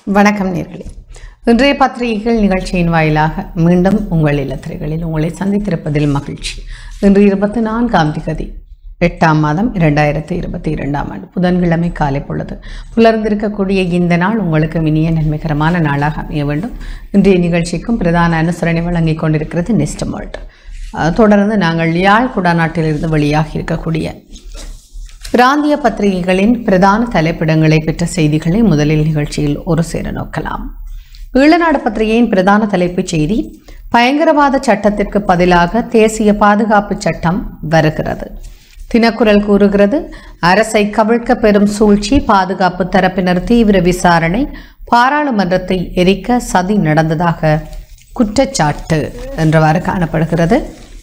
வணக்கம் நேர்களே இன்றைய பத்திரிகைகள் நிகழ்ச்சியின் வாயிலாக மீண்டும் உங்கள் இல்லத்திரைகளில் உங்களை சந்தித்திருப்பதில் மகிழ்ச்சி இன்று இருபத்தி நான்காம் திகதி எட்டாம் மாதம் இரண்டாயிரத்தி இருபத்தி இரண்டாம் ஆண்டு புதன்கிழமை காலை பொழுது புலர்ந்திருக்கக்கூடிய இந்த நாள் உங்களுக்கு இனிய நன்மைகரமான நாளாக அமைய வேண்டும் இன்றைய நிகழ்ச்சிக்கும் பிரதான அனுசரணை வழங்கிக் கொண்டிருக்கிறது நெஸ்டமோல்ட் தொடர்ந்து நாங்கள் யாழ் குடாநாட்டிலிருந்து வெளியாகி இருக்கக்கூடிய பிராந்திய பத்திரிகைகளின் பிரதான தலைப்பிடங்களை பெற்ற செய்திகளை முதலில் நிகழ்ச்சியில் ஒரு சேர நோக்கலாம் ஈழநாடு பத்திரிகையின் பிரதான தலைப்புச் செய்தி பயங்கரவாத சட்டத்திற்கு பதிலாக தேசிய பாதுகாப்பு சட்டம் வருகிறது தினக்குரல் கூறுகிறது அரசை கவிழ்க்க பெறும் சூழ்ச்சி பாதுகாப்பு தரப்பினர் தீவிர விசாரணை பாராளுமன்றத்தை எரிக்க சதி நடந்ததாக குற்றச்சாட்டு என்றவாறு காணப்படுகிறது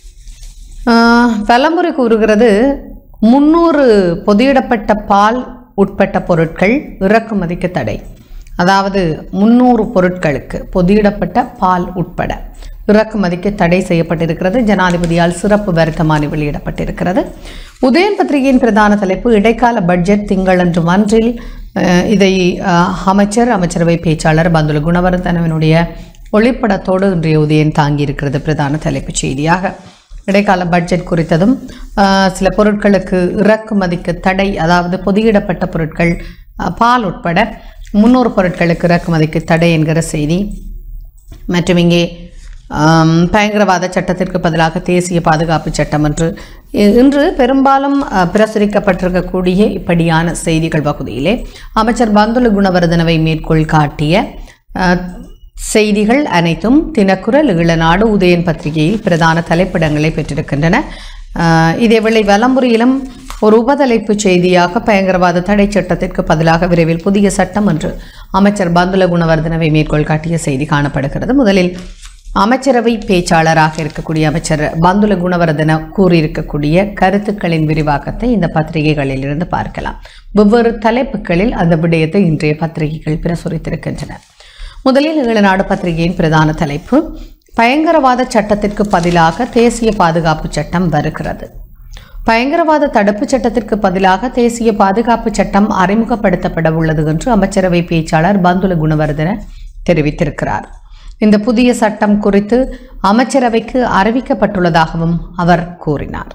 ஆஹ், வலமுறை கூறுகிறது முன்னூறு பொதியிடப்பட்ட பால் உட்பட்ட பொருட்கள் இறக்குமதிக்கு தடை அதாவது முன்னூறு பொருட்களுக்கு பொதியிடப்பட்ட பால் உட்பட இறக்குமதிக்கு தடை செய்யப்பட்டிருக்கிறது ஜனாதிபதியால் சிறப்பு வருத்தமானி வெளியிடப்பட்டிருக்கிறது உதயன் பத்திரிகையின் பிரதான தலைப்பு இடைக்கால பட்ஜெட் திங்களன்று மன்றில் அஹ், இதை அஹ், அமைச்சர் அமைச்சரவை பேச்சாளர் பந்துல குணவர்தனவினுடைய ஒளிப்படத்தோடு இன்றைய உதயன் தாங்கியிருக்கிறது பிரதான தலைப்புச் செய்தியாக இடைக்கால பட்ஜெட் குறித்ததும் ஆஹ், சில பொருட்களுக்கு இறக்குமதிக்கு தடை அதாவது பொதியிடப்பட்ட பொருட்கள் ஆஹ், பால் உட்பட முன்னூறு பொருட்களுக்கு இறக்குமதிக்கு தடை என்கிற செய்தி மற்றும் இங்கே ஆம், பயங்கரவாத சட்டத்திற்கு பதிலாக தேசிய பாதுகாப்பு சட்டம் என்று இ- இன்று பெரும்பாலும் அஹ், பிரசுரிக்கப்பட்டிருக்கக்கூடிய இப்படியான செய்திகள் பகுதியிலே அமைச்சர் பந்துல குணவர்தனவை மேற்கோள் காட்டிய அஹ், செய்திகள் அனைத்தும் தினக்குரல் ஈழநாடு உதயன் பத்திரிகையில் பிரதான தலைப்பிடங்களை பெற்றிருக்கின்றன ஆஹ் இதேவேளை வலம்புரியிலும் ஒரு உபதலைப்பு செய்தியாக பயங்கரவாத தடை சட்டத்திற்கு பதிலாக விரைவில் புதிய சட்டம் என்று அமைச்சர் பந்துல குணவர்தனவை மேற்கோள் காட்டிய செய்தி காணப்படுகிறது முதலில் அமைச்சரவை பேச்சாளராக இருக்கக்கூடிய அமைச்சர் பந்துல குணவர்தன கூறியிருக்கக்கூடிய கருத்துக்களின் விரிவாக்கத்தை இந்த பத்திரிகைகளில் இருந்து பார்க்கலாம் வெவ்வேறு தலைப்புகளில் அந்த விடயத்தை இன்றைய பத்திரிகைகள் பிரசுரித்திருக்கின்றன முதலில் ஈழநாடு பத்திரிகையின் பிரதான தலைப்பு பயங்கரவாத சட்டத்திற்கு பதிலாக தேசிய பாதுகாப்பு சட்டம் வருகிறது பயங்கரவாத தடுப்புச் சட்டத்திற்கு பதிலாக தேசிய பாதுகாப்பு சட்டம் அறிமுகப்படுத்தப்பட உள்ளது என்று அமைச்சரவை பேச்சாளர் பந்துல குணவர்தன தெரிவித்திருக்கிறார் இந்த புதிய சட்டம் குறித்து அமைச்சரவைக்கு அறிவிக்கப்பட்டுள்ளதாகவும் அவர் கூறினார்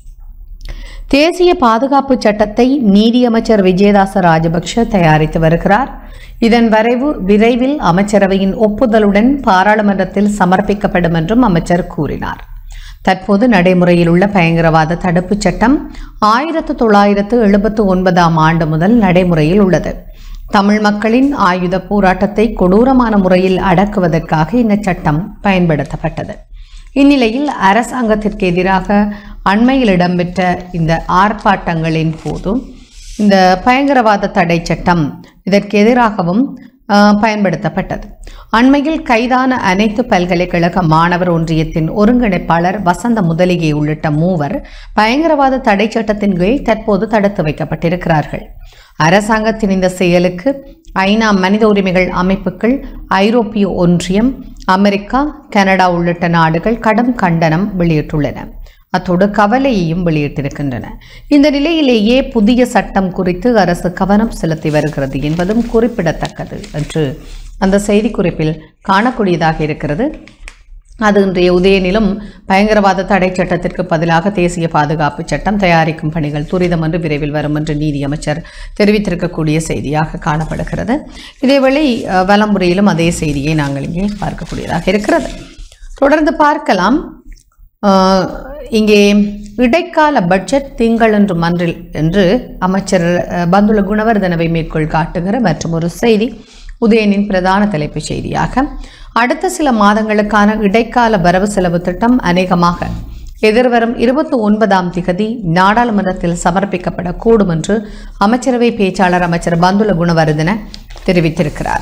தேசிய பாதுகாப்பு சட்டத்தை நீதியமைச்சர் விஜயதாச ராஜபக்ஷ தயாரித்து வருகிறார் இதன் வரைவு விரைவில் அமைச்சரவையின் ஒப்புதலுடன் பாராளுமன்றத்தில் சமர்ப்பிக்கப்படும் என்றும் அமைச்சர் கூறினார் தற்போது நடைமுறையில் உள்ள பயங்கரவாத தடுப்புச் சட்டம் ஆயிரத்து தொள்ளாயிரத்து எழுபத்து ஒன்பதாம் ஆண்டு முதல் நடைமுறையில் உள்ளது தமிழ் மக்களின் ஆயுத போராட்டத்தை கொடூரமான முறையில் அடக்குவதற்காக இந்த சட்டம் பயன்படுத்தப்பட்டது இந்நிலையில் அரசாங்கத்திற்கு எதிராக அண்மையில் இடம்பெற்ற இந்த ஆர்ப்பாட்டங்களின் போதும் இந்த பயங்கரவாத தடை சட்டம் இதற்கு எதிராகவும் ஆஹ், பயன்படுத்தப்பட்டது அண்மையில் கைதான அனைத்து பல்கலைக்கழக மாணவர் ஒன்றியத்தின் ஒருங்கிணைப்பாளர் வசந்த முதலிகை உள்ளிட்ட மூவர் பயங்கரவாத தடை சட்டத்தின் கீழ் தற்போது தடுத்து வைக்கப்பட்டிருக்கிறார்கள் அரசாங்கத்தின் இந்த செயலுக்கு ஐநா மனித உரிமைகள் அமைப்புகள் ஐரோப்பிய ஒன்றியம் அமெரிக்கா கனடா உள்ளிட்ட நாடுகள் கடும் கண்டனம் வெளியிட்டுள்ளன அத்தோடு கவலையையும் வெளியிட்டிருக்கின்றன இந்த நிலையிலேயே புதிய சட்டம் குறித்து அரசு கவனம் செலுத்தி வருகிறது என்பதும் குறிப்பிடத்தக்கது என்று அந்த செய்திக்குறிப்பில் காணக்கூடியதாக இருக்கிறது அது இன்றைய உதயனிலும் பயங்கரவாத தடை சட்டத்திற்கு பதிலாக தேசிய பாதுகாப்பு சட்டம் தயாரிக்கும் பணிகள் துரிதம் என்று விரைவில் வரும் என்று நீதி அமைச்சர் தெரிவித்திருக்கக்கூடிய செய்தியாக காணப்படுகிறது இதேவேளை அஹ், வலம்புரியிலும் அதே செய்தியை நாங்கள் இங்கே பார்க்கக்கூடியதாக இருக்கிறது தொடர்ந்து பார்க்கலாம் அஹ், இங்கே இடைக்கால பட்ஜெட் திங்களன்று மன்றில் என்று அமைச்சர் அஹ், பந்துல குணவர்தனவை மேற்கோள் காட்டுகிற மற்றும் ஒரு செய்தி உதயனின் பிரதான தலைப்புச் செய்தியாக அடுத்த சில மாதங்களுக்கான இடைக்கால வரவு செலவு திட்டம் அநேகமாக எதிர்வரும் இருபத்தி ஒன்பதாம் திகதி நாடாளுமன்றத்தில் சமர்ப்பிக்கப்படக்கூடும் என்று அமைச்சரவை பேச்சாளர் அமைச்சர் பந்துல குணவர்தன தெரிவித்திருக்கிறார்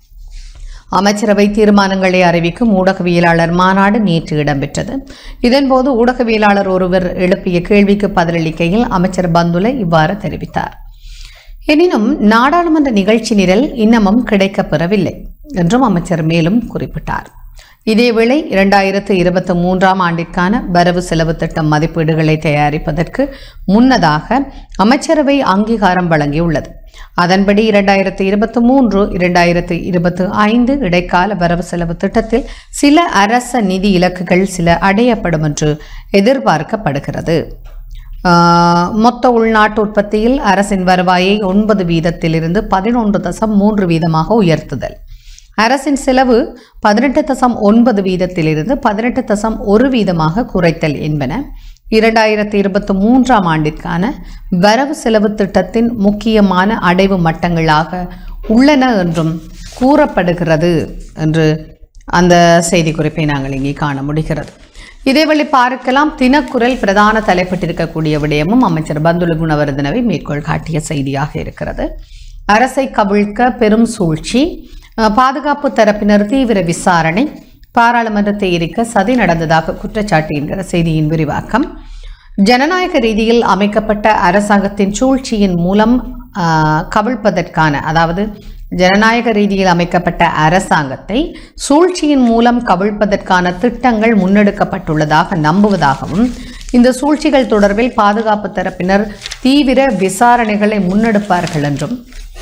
அமைச்சரவை தீர்மானங்களை அறிவிக்கும் ஊடகவியலாளர் மாநாடு நேற்று இடம்பெற்றது இதன்போது ஊடகவியலாளர் ஒருவர் எழுப்பிய கேள்விக்கு பதிலளிக்கையில் அமைச்சர் பந்துல இவ்வாறு தெரிவித்தார் எனினும் நாடாளுமன்ற நிகழ்ச்சி நிரல் இன்னமும் கிடைக்கப்பெறவில்லை என்றும் அமைச்சர் மேலும் குறிப்பிட்டார் இதேவேளை இரண்டாயிரத்து இருபத்தி மூன்றாம் ஆண்டிற்கான வரவு செலவு திட்டம் மதிப்பீடுகளை தயாரிப்பதற்கு முன்னதாக அமைச்சரவை அங்கீகாரம் வழங்கியுள்ளது அதன்படி இரண்டாயிரத்தி இருபத்தி மூன்று இரண்டாயிரத்தி இருபத்தி ஐந்து இடைக்கால வரவு செலவு திட்டத்தில் சில அரச நிதி இலக்குகள் சில அடையப்படும் என்று எதிர்பார்க்கப்படுகிறது ஆஹ், மொத்த உள்நாட்டு உற்பத்தியில் அரசின் வருவாயை ஒன்பது வீதத்திலிருந்து பதினொன்று தசம் மூன்று வீதமாக உயர்த்துதல் அரசின் செலவு பதினெட்டு தசம் ஒன்பது வீதத்திலிருந்து பதினெட்டு தசம் ஒரு வீதமாக குறைத்தல் என்பன இரண்டாயிரத்தி இருபத்தி மூன்றாம் ஆண்டிற்கான வரவு செலவு திட்டத்தின் முக்கியமான அடைவு மட்டங்களாக உள்ளன என்றும் கூறப்படுகிறது என்று அந்த செய்திக்குறிப்பை நாங்கள் இங்கே காண முடிகிறது இதேவழி பார்க்கலாம் தினக்குரல் பிரதான தலைப்பட்டிருக்கக்கூடிய விடயமும் அமைச்சர் பந்துல குணவர்தனவை மேற்கோள் காட்டிய செய்தியாக இருக்கிறது அரசை கவிழ்க்க பெரும் சூழ்ச்சி அஹ், பாதுகாப்பு தரப்பினர் தீவிர விசாரணை பாராளுமன்றத்தை எரிக்க சதி நடந்ததாக குற்றச்சாட்டு என்கிற செய்தியின் விரிவாக்கம் ஜனநாயக ரீதியில் அமைக்கப்பட்ட அரசாங்கத்தின் சூழ்ச்சியின் மூலம் ஆஹ், கவிழ்ப்பதற்கான அதாவது ஜனநாயக ரீதியில் அமைக்கப்பட்ட அரசாங்கத்தை சூழ்ச்சியின் மூலம் கவிழ்ப்பதற்கான திட்டங்கள் முன்னெடுக்கப்பட்டுள்ளதாக நம்புவதாகவும் இந்த சூழ்ச்சிகள் தொடர்பில் பாதுகாப்பு தரப்பினர் தீவிர விசாரணைகளை முன்னெடுப்பார்கள் என்றும்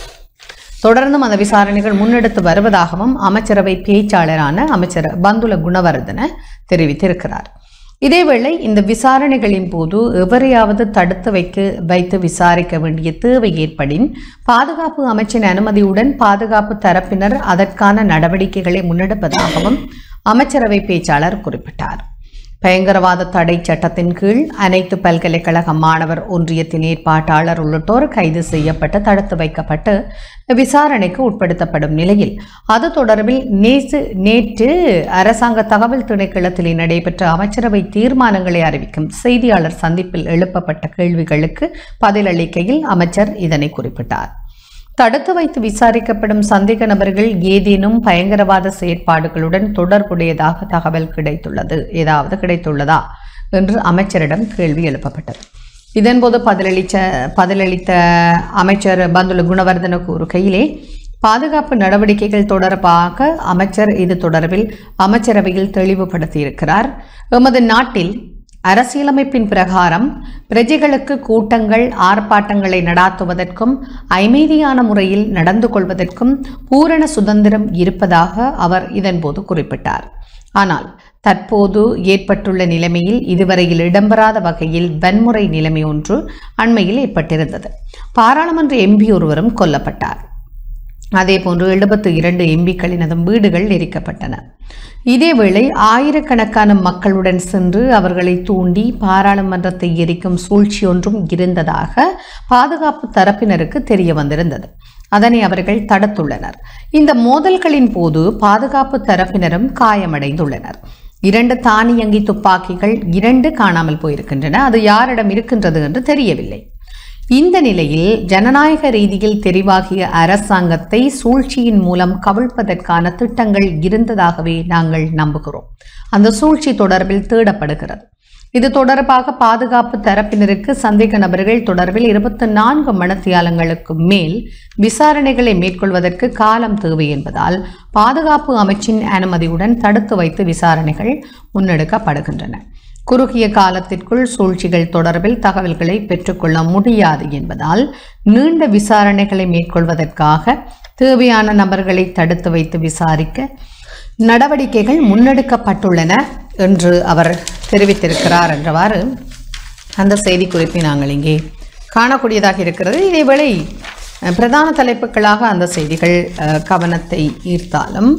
தொடர்ந்தும் அந்த விசாரணைகள் முன்னெடுத்து வருவதாகவும் அமைச்சரவை பேச்சாளரான அமைச்சர் பந்துல குணவர்தன தெரிவித்திருக்கிறார் இதேவேளை இந்த விசாரணைகளின் போது எவரையாவது தடுத்து வைக்க வைத்து விசாரிக்க வேண்டிய தேவை ஏற்படின் பாதுகாப்பு அமைச்சின் அனுமதியுடன் பாதுகாப்பு தரப்பினர் அதற்கான நடவடிக்கைகளை முன்னெடுப்பதாகவும் அமைச்சரவை பேச்சாளர் குறிப்பிட்டார் பயங்கரவாத தடை சட்டத்தின் கீழ் அனைத்து பல்கலைக்கழக மாணவர் ஒன்றியத்தின் ஏற்பாட்டாளர் உள்ளிட்டோர் கைது செய்யப்பட்டு தடுத்து வைக்கப்பட்டு விசாரணைக்கு உட்படுத்தப்படும் நிலையில் அது தொடர்பில் நேற்று நேற்று அரசாங்க தகவல் திணைக்களத்தில் நடைபெற்ற அமைச்சரவை தீர்மானங்களை அறிவிக்கும் செய்தியாளர் சந்திப்பில் எழுப்பப்பட்ட கேள்விகளுக்கு பதிலளிக்கையில் அமைச்சர் இதனை குறிப்பிட்டார் தடுத்து வைத்து விசாரிக்கப்படும் சந்தேக நபர்கள் ஏதேனும் பயங்கரவாத செயற்பாடுகளுடன் தொடர்புடையதாக தகவல் கிடைத்துள்ளது ஏதாவது கிடைத்துள்ளதா என்று அமைச்சரிடம் கேள்வி எழுப்பப்பட்டது இதன்போது பதிலளித்த பதிலளித்த அமைச்சர் பந்துல குணவர்தன கூறுகையிலே பாதுகாப்பு நடவடிக்கைகள் தொடர்பாக அமைச்சர் இது தொடர்பில் அமைச்சரவையில் தெளிவுபடுத்தியிருக்கிறார் எமது நாட்டில் அரசியலமைப்பின் பிரகாரம் பிரஜைகளுக்கு கூட்டங்கள் ஆர்ப்பாட்டங்களை நடாத்துவதற்கும் அமைதியான முறையில் நடந்து கொள்வதற்கும் பூரண சுதந்திரம் இருப்பதாக அவர் இதன்போது குறிப்பிட்டார் ஆனால் தற்போது ஏற்பட்டுள்ள நிலைமையில் இதுவரையில் இடம்பெறாத வகையில் வன்முறை நிலைமை ஒன்று அண்மையில் ஏற்பட்டிருந்தது பாராளுமன்ற எம்பி ஒருவரும் கொல்லப்பட்டார் அதேபோன்று எழுபத்து இரண்டு எம்பிக்களினதும் வீடுகள் எரிக்கப்பட்டன இதேவேளை ஆயிரக்கணக்கான மக்களுடன் சென்று அவர்களை தூண்டி பாராளுமன்றத்தை எரிக்கும் சூழ்ச்சி ஒன்றும் இருந்ததாக பாதுகாப்பு தரப்பினருக்கு தெரிய வந்திருந்தது அதனை அவர்கள் தடுத்துள்ளனர் இந்த மோதல்களின் போது பாதுகாப்பு தரப்பினரும் காயமடைந்துள்ளனர் இரண்டு தானியங்கி துப்பாக்கிகள் இரண்டு காணாமல் போயிருக்கின்றன அது யாரிடம் இருக்கின்றது என்று தெரியவில்லை இந்த நிலையில் ஜனநாயக ரீதியில் தெரிவாகிய அரசாங்கத்தை சூழ்ச்சியின் மூலம் கவிழ்ப்பதற்கான திட்டங்கள் இருந்ததாகவே நாங்கள் நம்புகிறோம் அந்த சூழ்ச்சி தொடர்பில் தேடப்படுகிறது இது தொடர்பாக பாதுகாப்பு தரப்பினருக்கு சந்தேக நபர்கள் தொடர்பில் இருபத்தி நான்கு மணத்தியாலங்களுக்கு மேல் விசாரணைகளை மேற்கொள்வதற்கு காலம் தேவை என்பதால் பாதுகாப்பு அமைச்சின் அனுமதியுடன் தடுத்து வைத்து விசாரணைகள் முன்னெடுக்கப்படுகின்றன குறுகிய காலத்திற்குள் சூழ்ச்சிகள் தொடர்பில் தகவல்களை பெற்றுக்கொள்ள முடியாது என்பதால் நீண்ட விசாரணைகளை மேற்கொள்வதற்காக தேவையான நபர்களை தடுத்து வைத்து விசாரிக்க நடவடிக்கைகள் முன்னெடுக்கப்பட்டுள்ளன என்று அவர் தெரிவித்திருக்கிறார் என்றவாறு அந்த செய்திக்குறிப்பை நாங்கள் இங்கே காணக்கூடியதாக இருக்கிறது இதேவேளை அஹ், பிரதான தலைப்புகளாக அந்த செய்திகள் அஹ், கவனத்தை ஈர்த்தாலும்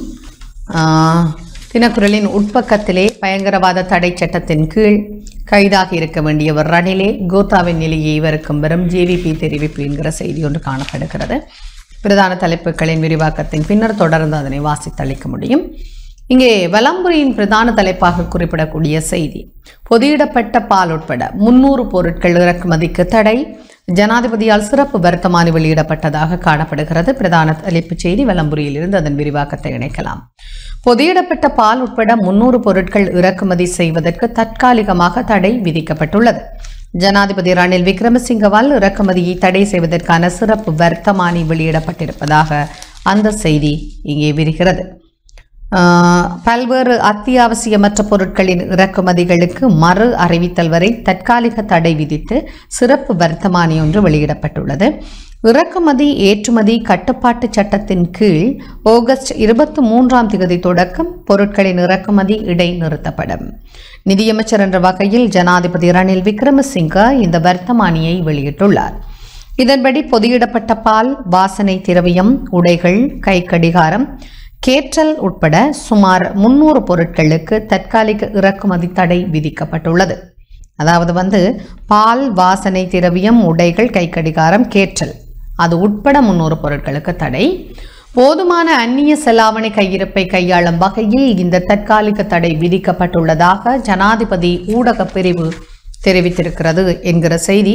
ஆஹ், தினக்குரலின் உட்பக்கத்திலே பயங்கரவாத தடை சட்டத்தின் கீழ் கைதாகி இருக்க வேண்டியவர் ரணிலே கோத்தாவின் நிலையை இவருக்கும் வரும் ஜேவிபி தெரிவிப்பு என்கிற செய்தி ஒன்று காணப்படுகிறது பிரதான தலைப்புகளின் விரிவாக்கத்தின் பின்னர் தொடர்ந்து அதனை வாசித்தளிக்க முடியும் இங்கே வலம்புரியின் பிரதான தலைப்பாக குறிப்பிடக்கூடிய செய்தி பொதியிடப்பட்ட பால் உட்பட முன்னூறு பொருட்கள் இறக்குமதிக்கு தடை ஜனாதிபதியால் சிறப்பு வர்த்தமானி வெளியிடப்பட்டதாக காணப்படுகிறது பிரதான தலைப்புச் செய்தி வலம்புரியில் இருந்து அதன் விரிவாக்கத்தை இணைக்கலாம் பொதியிடப்பட்ட பால் உட்பட முன்னூறு பொருட்கள் இறக்குமதி செய்வதற்கு தற்காலிகமாக தடை விதிக்கப்பட்டுள்ளது ஜனாதிபதி ரணில் விக்ரமசிங்கவால் இறக்குமதியை தடை செய்வதற்கான சிறப்பு வர்த்தமானி வெளியிடப்பட்டிருப்பதாக அந்த செய்தி இங்கே விரிகிறது ஆஹ், பல்வேறு அத்தியாவசியமற்ற பொருட்களின் இறக்குமதிகளுக்கு மறு அறிவித்தல் வரை தற்காலிக தடை விதித்து சிறப்பு வர்த்தமானி ஒன்று வெளியிடப்பட்டுள்ளது இறக்குமதி ஏற்றுமதி கட்டுப்பாட்டு சட்டத்தின் கீழ் ஆகஸ்ட் இருபத்தி மூன்றாம் தேதி தொடக்கம் பொருட்களின் இறக்குமதி இடைநிறுத்தப்படும் நிதியமைச்சர் என்ற வகையில் ஜனாதிபதி ரணில் விக்ரமசிங்க இந்த வர்த்தமானியை வெளியிட்டுள்ளார் இதன்படி பொதியிடப்பட்ட பால் வாசனை திரவியம் உடைகள் கைக்கடிகாரம் கேற்றல் உட்பட சுமார் முன்னூறு பொருட்களுக்கு தற்காலிக இறக்குமதி தடை விதிக்கப்பட்டுள்ளது அதாவது வந்து பால் வாசனை திரவியம் உடைகள் கைக்கடிகாரம் கேற்றல் அது உட்பட முன்னூறு பொருட்களுக்கு தடை போதுமான அந்நிய செலாவணி கையிருப்பை கையாளும் வகையில் இந்த தற்காலிக தடை விதிக்கப்பட்டுள்ளதாக ஜனாதிபதி ஊடகப் பிரிவு தெரிவித்திருக்கிறது என்கிற செய்தி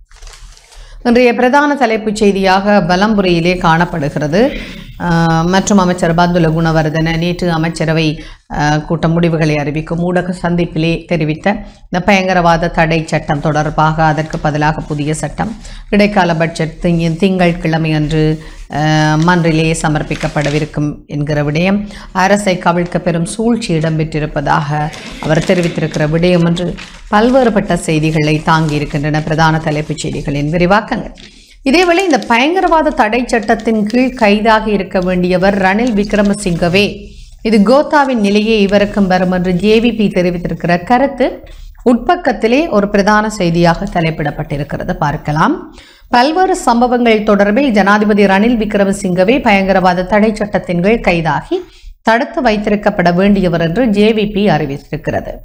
இன்றைய பிரதான தலைப்புச் செய்தியாக பலம்புரியிலே காணப்படுகிறது ஆஹ் மற்றும் அமைச்சர் பந்துல குணவர்தன நேற்று அமைச்சரவை ஆஹ் கூட்ட முடிவுகளை அறிவிக்கும் ஊடக சந்திப்பிலே தெரிவித்த இந்த பயங்கரவாத தடை சட்டம் தொடர்பாக அதற்கு பதிலாக புதிய சட்டம் இடைக்கால பட்ஜெட் திங்க- திங்கட்கிழமை அன்று ஆஹ் மன்றிலே சமர்ப்பிக்கப்படவிருக்கும் என்கிற விடயம் அரசை கவிழ்க்க பெரும் சூழ்ச்சி இடம்பெற்றிருப்பதாக அவர் தெரிவித்திருக்கிற விடயம் என்று பல்வேறுபட்ட செய்திகளை தாங்கி இருக்கின்றன பிரதான தலைப்புச் செய்திகளின் விரிவாக்கங்கள் இதேவேளை இந்த பயங்கரவாத தடை சட்டத்தின் கீழ் கைதாகி இருக்க வேண்டியவர் ரணில் விக்ரமசிங்கவே இது கோத்தாவின் நிலையே இவருக்கும் வரும் என்று ஜேவிபி தெரிவித்திருக்கிற கருத்து உட்பக்கத்திலே ஒரு பிரதான செய்தியாக தலைப்பிடப்பட்டிருக்கிறது பார்க்கலாம் பல்வேறு சம்பவங்கள் தொடர்பில் ஜனாதிபதி ரணில் விக்ரமசிங்கவே பயங்கரவாத தடை சட்டத்தின் கீழ் கைதாகி தடுத்து வைத்திருக்கப்பட வேண்டியவர் என்று ஜேவிபி அறிவித்திருக்கிறது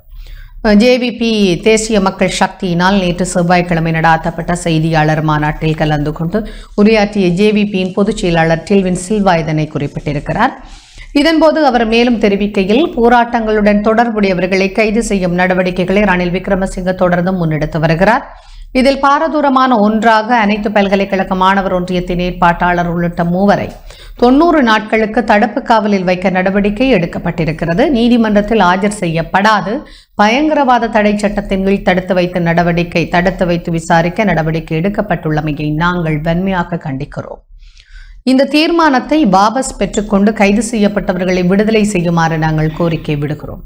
ஜேவிபி தேசிய மக்கள் சக்தியினால் நேற்று செவ்வாய்க்கிழமை நடாத்தப்பட்ட செய்தியாளர் மாநாட்டில் கலந்து கொண்டு உரையாற்றிய ஜேவிபியின் பொதுச் செயலாளர் டில்வின் சில்வா இதனை குறிப்பிட்டிருக்கிறார் இதன்போது அவர் மேலும் தெரிவிக்கையில் போராட்டங்களுடன் தொடர்புடையவர்களை கைது செய்யும் நடவடிக்கைகளை ரணில் விக்ரமசிங்க தொடர்ந்து முன்னெடுத்து வருகிறார் இதில் பாரதூரமான ஒன்றாக அனைத்து பல்கலைக்கழக மாணவர் ஒன்றியத்தின் ஏற்பாட்டாளர் உள்ளிட்ட மூவரை தொண்ணூறு நாட்களுக்கு தடுப்பு காவலில் வைக்க நடவடிக்கை எடுக்கப்பட்டிருக்கிறது நீதிமன்றத்தில் ஆஜர் செய்யப்படாது பயங்கரவாத தடை சட்டத்தின் கீழ் தடுத்து வைத்த நடவடிக்கை தடுத்து வைத்து விசாரிக்க நடவடிக்கை எடுக்கப்பட்டுள்ளமையை நாங்கள் வன்மையாக கண்டிக்கிறோம் இந்த தீர்மானத்தை வாபஸ் பெற்றுக்கொண்டு கைது செய்யப்பட்டவர்களை விடுதலை செய்யுமாறு நாங்கள் கோரிக்கை விடுகிறோம்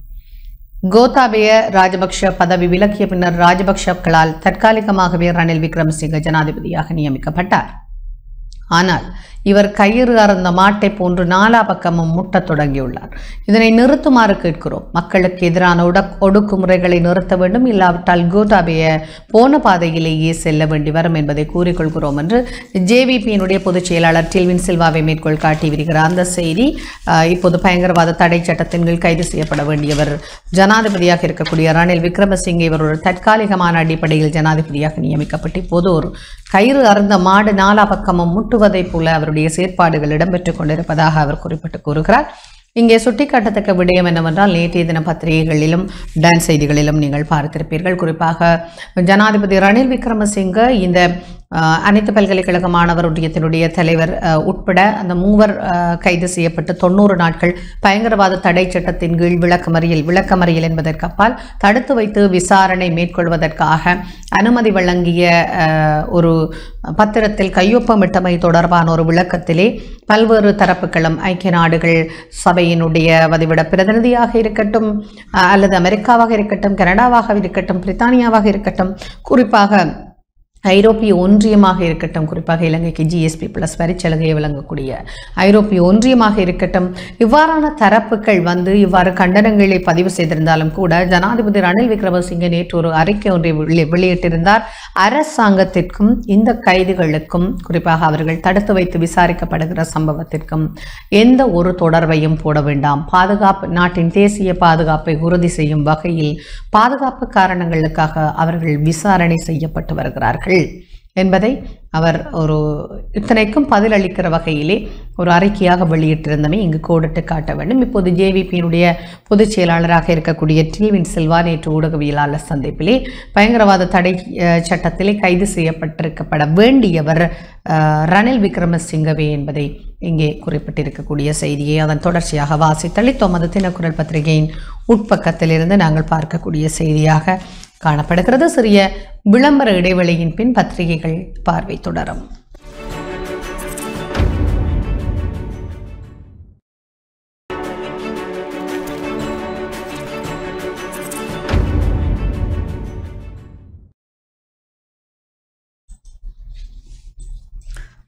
கோத்தாபய ராஜபக்ஷ பதவி விலக்கிய பின்னர் ராஜபக்ஷக்களால் தற்காலிகமாகவே ரணில் விக்ரமசிங்க ஜனாதிபதியாக நியமிக்கப்பட்டார் ஆனால் இவர் கயிறு அறந்த மாட்டை போன்று நாலா பக்கமும் முட்டத் தொடங்கியுள்ளார் இதனை நிறுத்துமாறு கேட்கிறோம் மக்களுக்கு எதிரான உடக் ஒடுக்குமுறைகளை நிறுத்த வேண்டும் இல்லாவிட்டால் கோட்டாபய போன பாதையிலேயே செல்ல வேண்டி வரும் என்பதை கூறிக்கொள்கிறோம் என்று ஜேவிபியினுடைய பொதுச் செயலாளர் டில்வின் சில்வாவை மேற்கோள் காட்டி வருகிறார் அந்த செய்தி ஆஹ், இப்போது பயங்கரவாத தடை சட்டத்தின் கீழ் கைது செய்யப்பட வேண்டியவர் ஜனாதிபதியாக இருக்கக்கூடிய ரணில் விக்ரமசிங்கே இவர் ஒரு தற்காலிகமான அடிப்படையில் ஜனாதிபதியாக நியமிக்கப்பட்டு இப்போது ஒரு கயிறு அருந்த மாடு நாலா பக்கமும் முட்டுவதைப் போல அவருடைய செயற்பாடுகள் இடம்பெற்றுக் கொண்டிருப்பதாக அவர் குறிப்பிட்டு கூறுகிறார் இங்கே சுட்டிக்காட்டத்தக்க விடயம் என்னவென்றால் நேற்றைய தின பத்திரிகைகளிலும் டான்ஸ் செய்திகளிலும் நீங்கள் பார்த்திருப்பீர்கள் குறிப்பாக ஜனாதிபதி ரணில் விக்ரமசிங்க இந்த அஹ், அனைத்து பல்கலைக்கழக மாணவர் ஒன்றியத்தினுடைய தலைவர் அஹ், உட்பட அந்த மூவர் அஹ், கைது செய்யப்பட்டு தொண்ணூறு நாட்கள் பயங்கரவாத தடை சட்டத்தின் கீழ் விளக்கமறியல் விளக்கமறியல் என்பதற்கு அப்பால் தடுத்து வைத்து விசாரணை மேற்கொள்வதற்காக அனுமதி வழங்கிய அஹ், ஒரு பத்திரத்தில் கையொப்பமிட்டமை தொடர்பான ஒரு விளக்கத்திலே பல்வேறு தரப்புகளும் ஐக்கிய நாடுகள் சபையினுடைய வதிவிட பிரதிநிதியாக இருக்கட்டும் அஹ், அல்லது அமெரிக்காவாக இருக்கட்டும் கனடாவாக இருக்கட்டும் பிரித்தானியாவாக இருக்கட்டும் குறிப்பாக ஐரோப்பிய ஒன்றியமாக இருக்கட்டும் குறிப்பாக இலங்கைக்கு ஜிஎஸ்பி பிளஸ் வரிச்சலுகையை வழங்கக்கூடிய ஐரோப்பிய ஒன்றியமாக இருக்கட்டும் இவ்வாறான தரப்புகள் வந்து இவ்வாறு கண்டனங்களை பதிவு செய்திருந்தாலும் கூட ஜனாதிபதி ரணில் விக்ரமசிங்கே நேற்று ஒரு அறிக்கை ஒன்றை வெளி- வெளியிட்டிருந்தார் அரசாங்கத்திற்கும் இந்த கைதுகளுக்கும் குறிப்பாக அவர்கள் தடுத்து வைத்து விசாரிக்கப்படுகிற சம்பவத்திற்கும் எந்த ஒரு தொடர்பையும் போட வேண்டாம் பாதுகாப்பு நாட்டின் தேசிய பாதுகாப்பை உறுதி செய்யும் வகையில் பாதுகாப்பு காரணங்களுக்காக அவர்கள் விசாரணை செய்யப்பட்டு வருகிறார்கள் என்பதை அவர் ஒரு இத்தனைக்கும் பதிலளிக்கிற வகையிலே ஒரு அறிக்கையாக வெளியிட்டிருந்தமை இங்கு கோடிட்டு காட்ட வேண்டும் இப்போது ஜேவிபியினுடைய பொதுச் செயலாளராக இருக்கக்கூடிய டில்வின் செல்வா நேற்று ஊடகவியலாளர் சந்திப்பிலே பயங்கரவாத தடை அஹ், சட்டத்திலே கைது செய்யப்பட்டிருக்கப்பட வேண்டியவர் அஹ், ரணில் விக்ரமசிங்கவே என்பதை இங்கே குறிப்பிட்டிருக்கக்கூடிய செய்தியை அதன் தொடர்ச்சியாக வாசித்தளித்தோம் அது தினக்குரல் பத்திரிகையின் உட்பக்கத்திலிருந்து நாங்கள் பார்க்கக்கூடிய செய்தியாக காணப்படுகிறது சிறிய விளம்பர இடைவெளியின் பின் பத்திரிகைகள் பார்வை தொடரும்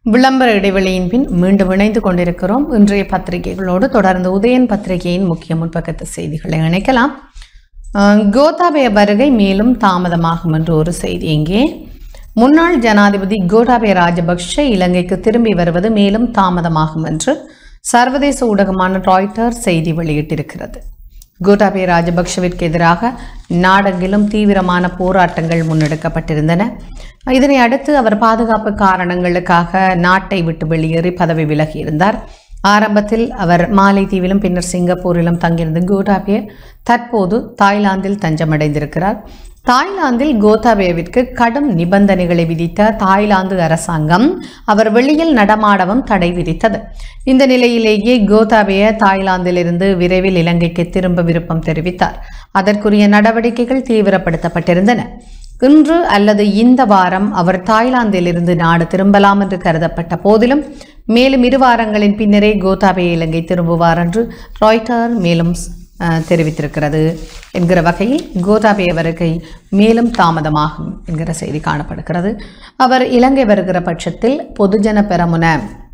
விளம்பர இடைவெளியின் பின் மீண்டும் இணைந்து கொண்டிருக்கிறோம் இன்றைய பத்திரிகைகளோடு தொடர்ந்து உதயன் பத்திரிகையின் முக்கிய முற்பக்கத்து செய்திகளை இணைக்கலாம் அஹ், கோத்தாபய வருகை மேலும் தாமதமாகும் என்று ஒரு செய்தி இங்கே முன்னாள் ஜனாதிபதி கோட்டாபய ராஜபக்ஷ இலங்கைக்கு திரும்பி வருவது மேலும் தாமதமாகும் என்று சர்வதேச ஊடகமான ராய்ட்டர் செய்தி வெளியிட்டிருக்கிறது கோட்டாபய ராஜபக்ஷவிற்கு எதிராக நாடெங்கிலும் தீவிரமான போராட்டங்கள் முன்னெடுக்கப்பட்டிருந்தன இதனை அடுத்து அவர் பாதுகாப்பு காரணங்களுக்காக நாட்டை விட்டு வெளியேறி பதவி விலகியிருந்தார் ஆரம்பத்தில் அவர் மாலைத்தீவிலும் பின்னர் சிங்கப்பூரிலும் தங்கியிருந்த கோட்டாபய தற்போது தாய்லாந்தில் தஞ்சமடைந்திருக்கிறார் தாய்லாந்தில் கோத்தாபேவிற்கு கடும் நிபந்தனைகளை விதித்த தாய்லாந்து அரசாங்கம் அவர் வெளியில் நடமாடவும் தடை விதித்தது இந்த நிலையிலேயே கோத்தாபய தாய்லாந்திலிருந்து விரைவில் இலங்கைக்கு திரும்ப விருப்பம் தெரிவித்தார் அதற்குரிய நடவடிக்கைகள் தீவிரப்படுத்தப்பட்டிருந்தன இன்று அல்லது இந்த வாரம் அவர் தாய்லாந்திலிருந்து நாடு திரும்பலாம் என்று கருதப்பட்ட போதிலும் மேலும் இரு வாரங்களின் பின்னரே கோத்தாபய இலங்கை திரும்புவார் என்று ராய்ட்டர் மேலும் அஹ், தெரிவித்திருக்கிறது என்கிற வகையில் கோதாபய வருகை மேலும் தாமதமாகும் என்கிற செய்தி காணப்படுகிறது அவர் இலங்கை வருகிற பட்சத்தில் பொதுஜன பெரமுன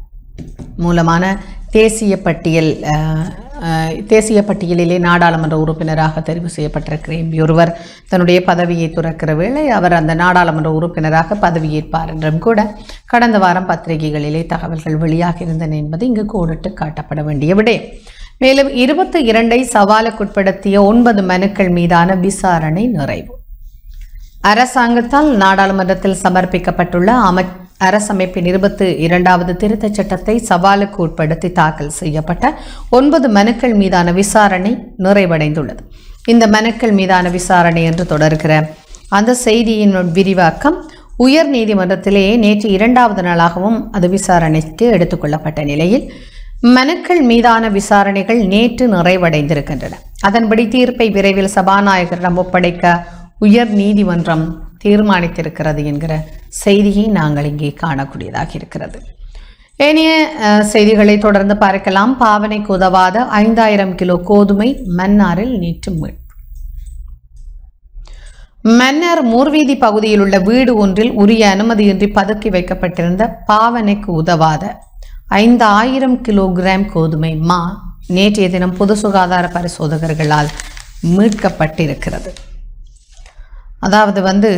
மூலமான தேசிய பட்டியல் அஹ், அஹ், தேசிய பட்டியலிலே நாடாளுமன்ற உறுப்பினராக தெரிவு செய்யப்பட்டிருக்கிற எம்பி ஒருவர் தன்னுடைய பதவியை துறக்கிற வேளை அவர் அந்த நாடாளுமன்ற உறுப்பினராக பதவியேற்பார் என்றும் கூட கடந்த வாரம் பத்திரிகைகளிலே தகவல்கள் வெளியாகியிருந்தன என்பது இங்கு கோடிட்டு காட்டப்பட வேண்டிய விடயம் மேலும் இருபத்தி இரண்டை சவாலுக்குட்படுத்திய ஒன்பது மனுக்கள் மீதான விசாரணை நிறைவு அரசாங்கத்தால் நாடாளுமன்றத்தில் சமர்ப்பிக்கப்பட்டுள்ள அமை அரசமைப்பின் இருபத்தி இரண்டாவது திருத்தச் சட்டத்தை சவாலுக்கு உட்படுத்தி தாக்கல் செய்யப்பட்ட ஒன்பது மனுக்கள் மீதான விசாரணை நிறைவடைந்துள்ளது இந்த மனுக்கள் மீதான விசாரணை என்று தொடர்கிற அந்த செய்தியின் விரிவாக்கம் உயர் நீதிமன்றத்திலே நேற்று இரண்டாவது நாளாகவும் அது விசாரணைக்கு எடுத்துக்கொள்ளப்பட்ட நிலையில் மனுக்கள் மீதான விசாரணைகள் நேற்று நிறைவடைந்திருக்கின்றன அதன்படி தீர்ப்பை விரைவில் சபாநாயகரிடம் ஒப்படைக்க உயர் நீதிமன்றம் தீர்மானித்திருக்கிறது என்கிற செய்தியை நாங்கள் இங்கே காணக்கூடியதாக இருக்கிறது ஏனைய அஹ், செய்திகளை தொடர்ந்து பார்க்கலாம் பாவனைக்கு உதவாத ஐந்தாயிரம் கிலோ கோதுமை மன்னாரில் நேற்று மீட்பு மன்னர் மூர்வீதி பகுதியில் உள்ள வீடு ஒன்றில் உரிய அனுமதியின்றி பதுக்கி வைக்கப்பட்டிருந்த பாவனைக்கு உதவாத ஐந்து ஆயிரம் கிலோகிராம் கோதுமை மா நேற்றைய தினம் பொது சுகாதார பரிசோதகர்களால் மீட்கப்பட்டிருக்கிறது அதாவது வந்து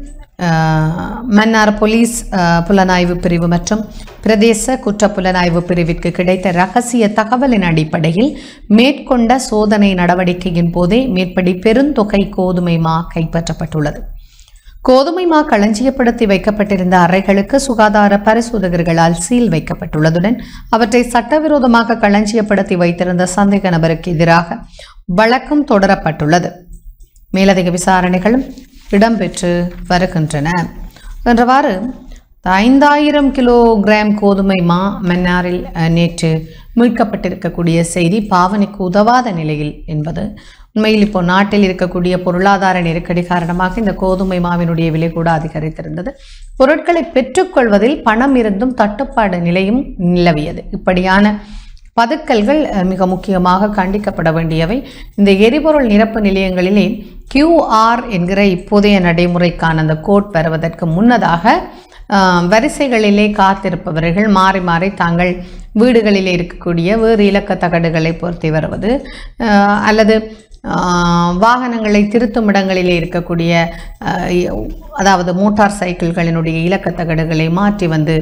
அஹ், மன்னார் போலீஸ் அஹ், புலனாய்வு பிரிவு மற்றும் பிரதேச குற்ற புலனாய்வு பிரிவிற்கு கிடைத்த ரகசிய தகவலின் அடிப்படையில் மேற்கொண்ட சோதனை நடவடிக்கையின் போதே மேற்படி பெருந்தொகை கோதுமை மா கைப்பற்றப்பட்டுள்ளது கோதுமை மா களஞ்சியப்படுத்தி வைக்கப்பட்டிருந்த அறைகளுக்கு சுகாதார பரிசோதகர்களால் சீல் வைக்கப்பட்டுள்ளதுடன் அவற்றை சட்டவிரோதமாக களஞ்சியப்படுத்தி வைத்திருந்த சந்தேக நபருக்கு எதிராக வழக்கம் தொடரப்பட்டுள்ளது மேலதிக விசாரணைகளும் இடம்பெற்று வருகின்றன என்றவாறு ஐந்தாயிரம் கிலோகிராம் கோதுமை மா மன்னாரில் அஹ், நேற்று மீட்கப்பட்டிருக்கக்கூடிய செய்தி பாவனைக்கு உதவாத நிலையில் என்பது உண்மையில் இப்போ நாட்டில் இருக்கக்கூடிய பொருளாதார நெருக்கடி காரணமாக இந்த கோதுமை மாவினுடைய விலை கூட அதிகரித்திருந்தது பொருட்களை பெற்றுக்கொள்வதில் பணம் இருந்தும் தட்டுப்பாடு நிலையும் நிலவியது இப்படியான பதுக்கல்கள் அஹ், மிக முக்கியமாக கண்டிக்கப்பட வேண்டியவை இந்த எரிபொருள் நிரப்பு நிலையங்களிலே கியூஆர் என்கிற இப்போதைய நடைமுறைக்கான அந்த கோட் பெறுவதற்கு முன்னதாக அஹ், வரிசைகளிலே காத்திருப்பவர்கள் மாறி மாறி தாங்கள் வீடுகளிலே இருக்கக்கூடிய வேறு இலக்க தகடுகளை பொருத்தி வருவது அஹ், அல்லது ஆஹ், வாகனங்களை திருத்தும் இடங்களிலே இருக்கக்கூடிய ஆஹ், அதாவது மோட்டார் சைக்கிள்களினுடைய இலக்கத் தகடுகளை மாற்றி வந்து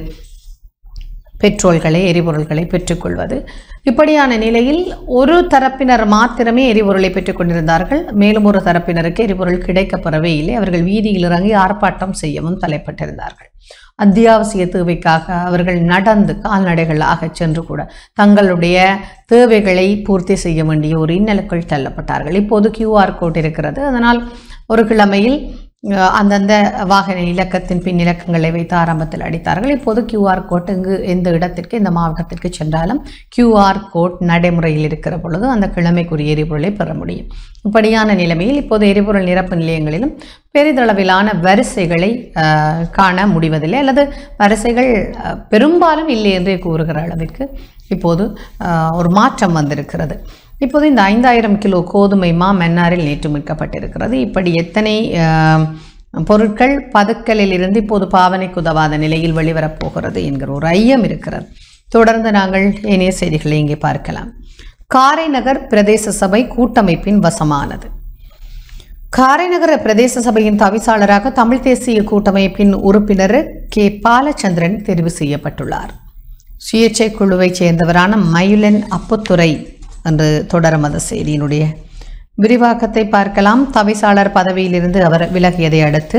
பெட்ரோல்களை எரிபொருள்களை பெற்றுக்கொள்வது இப்படியான நிலையில் ஒரு தரப்பினர் மாத்திரமே எரிபொருளை பெற்றுக்கொண்டிருந்தார்கள் மேலும் ஒரு தரப்பினருக்கு எரிபொருள் கிடைக்கப்பெறவே இல்லை அவர்கள் வீதியில் இறங்கி ஆர்ப்பாட்டம் செய்யவும் தலைப்பட்டிருந்தார்கள் அத்தியாவசிய தேவைக்காக அவர்கள் நடந்து கால்நடைகளாக சென்று கூட தங்களுடைய தேவைகளை பூர்த்தி செய்ய வேண்டிய ஒரு இன்னலுக்குள் தள்ளப்பட்டார்கள் இப்போது கியூஆர் கோட் இருக்கிறது அதனால் ஒரு கிழமையில் அஹ், அந்தந்த வாகன இலக்கத்தின் பின் இலக்கங்களை வைத்து ஆரம்பத்தில் அடித்தார்கள் இப்போது கியூஆர் கோட் இங்கு எந்த இடத்திற்கு இந்த மாவட்டத்திற்கு சென்றாலும் கியூஆர் கோட் நடைமுறையில் இருக்கிற பொழுது அந்த கிழமைக்குரிய எரிபொருளை பெற முடியும் இப்படியான நிலைமையில் இப்போது எரிபொருள் நிரப்பு நிலையங்களிலும் பெரிதளவிலான வரிசைகளை அஹ், காண முடிவதில்லை அல்லது வரிசைகள் அஹ், பெரும்பாலும் இல்லை என்றே கூறுகிற அளவிற்கு இப்போது அஹ், ஒரு மாற்றம் வந்திருக்கிறது இப்போது இந்த ஐந்தாயிரம் கிலோ கோதுமை மா மன்னாரில் நேற்று மீட்கப்பட்டிருக்கிறது இப்படி எத்தனை அஹ், பொருட்கள் பதுக்கலில் இருந்து இப்போது பாவனைக்கு உதவாத நிலையில் வெளிவரப் போகிறது என்கிற ஒரு ஐயம் இருக்கிறது தொடர்ந்து நாங்கள் இணைய செய்திகளை இங்கே பார்க்கலாம் காரைநகர் பிரதேச சபை கூட்டமைப்பின் வசமானது காரைநகர பிரதேச சபையின் தவிசாளராக தமிழ் தேசிய கூட்டமைப்பின் உறுப்பினர் கே பாலச்சந்திரன் தெரிவு செய்யப்பட்டுள்ளார் சுயேட்சை குழுவைச் சேர்ந்தவரான மயுலன் அப்புத்துறை என்று தொடரும் அந்த செய்தியினுடைய விரிவாக்கத்தை பார்க்கலாம் தவிசாளர் பதவியிலிருந்து அவர் விலகியதை அடுத்து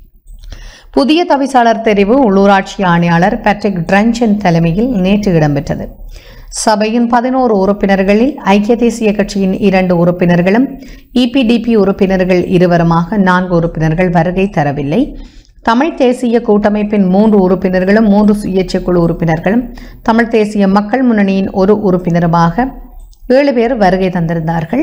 புதிய தவிசாளர் தெரிவு உள்ளூராட்சி ஆணையாளர் பேட்ரிக் ட்ரஞ்சன் தலைமையில் நேற்று இடம்பெற்றது சபையின் பதினோரு உறுப்பினர்களில் ஐக்கிய தேசிய கட்சியின் இரண்டு உறுப்பினர்களும் இபிடிபி உறுப்பினர்கள் இருவருமாக நான்கு உறுப்பினர்கள் வருகை தரவில்லை தமிழ் தேசிய கூட்டமைப்பின் மூன்று உறுப்பினர்களும் மூன்று சுயேட்சை குழு உறுப்பினர்களும் தமிழ் தேசிய மக்கள் முன்னணியின் ஒரு உறுப்பினருமாக ஏழு பேர் வருகை தந்திருந்தார்கள்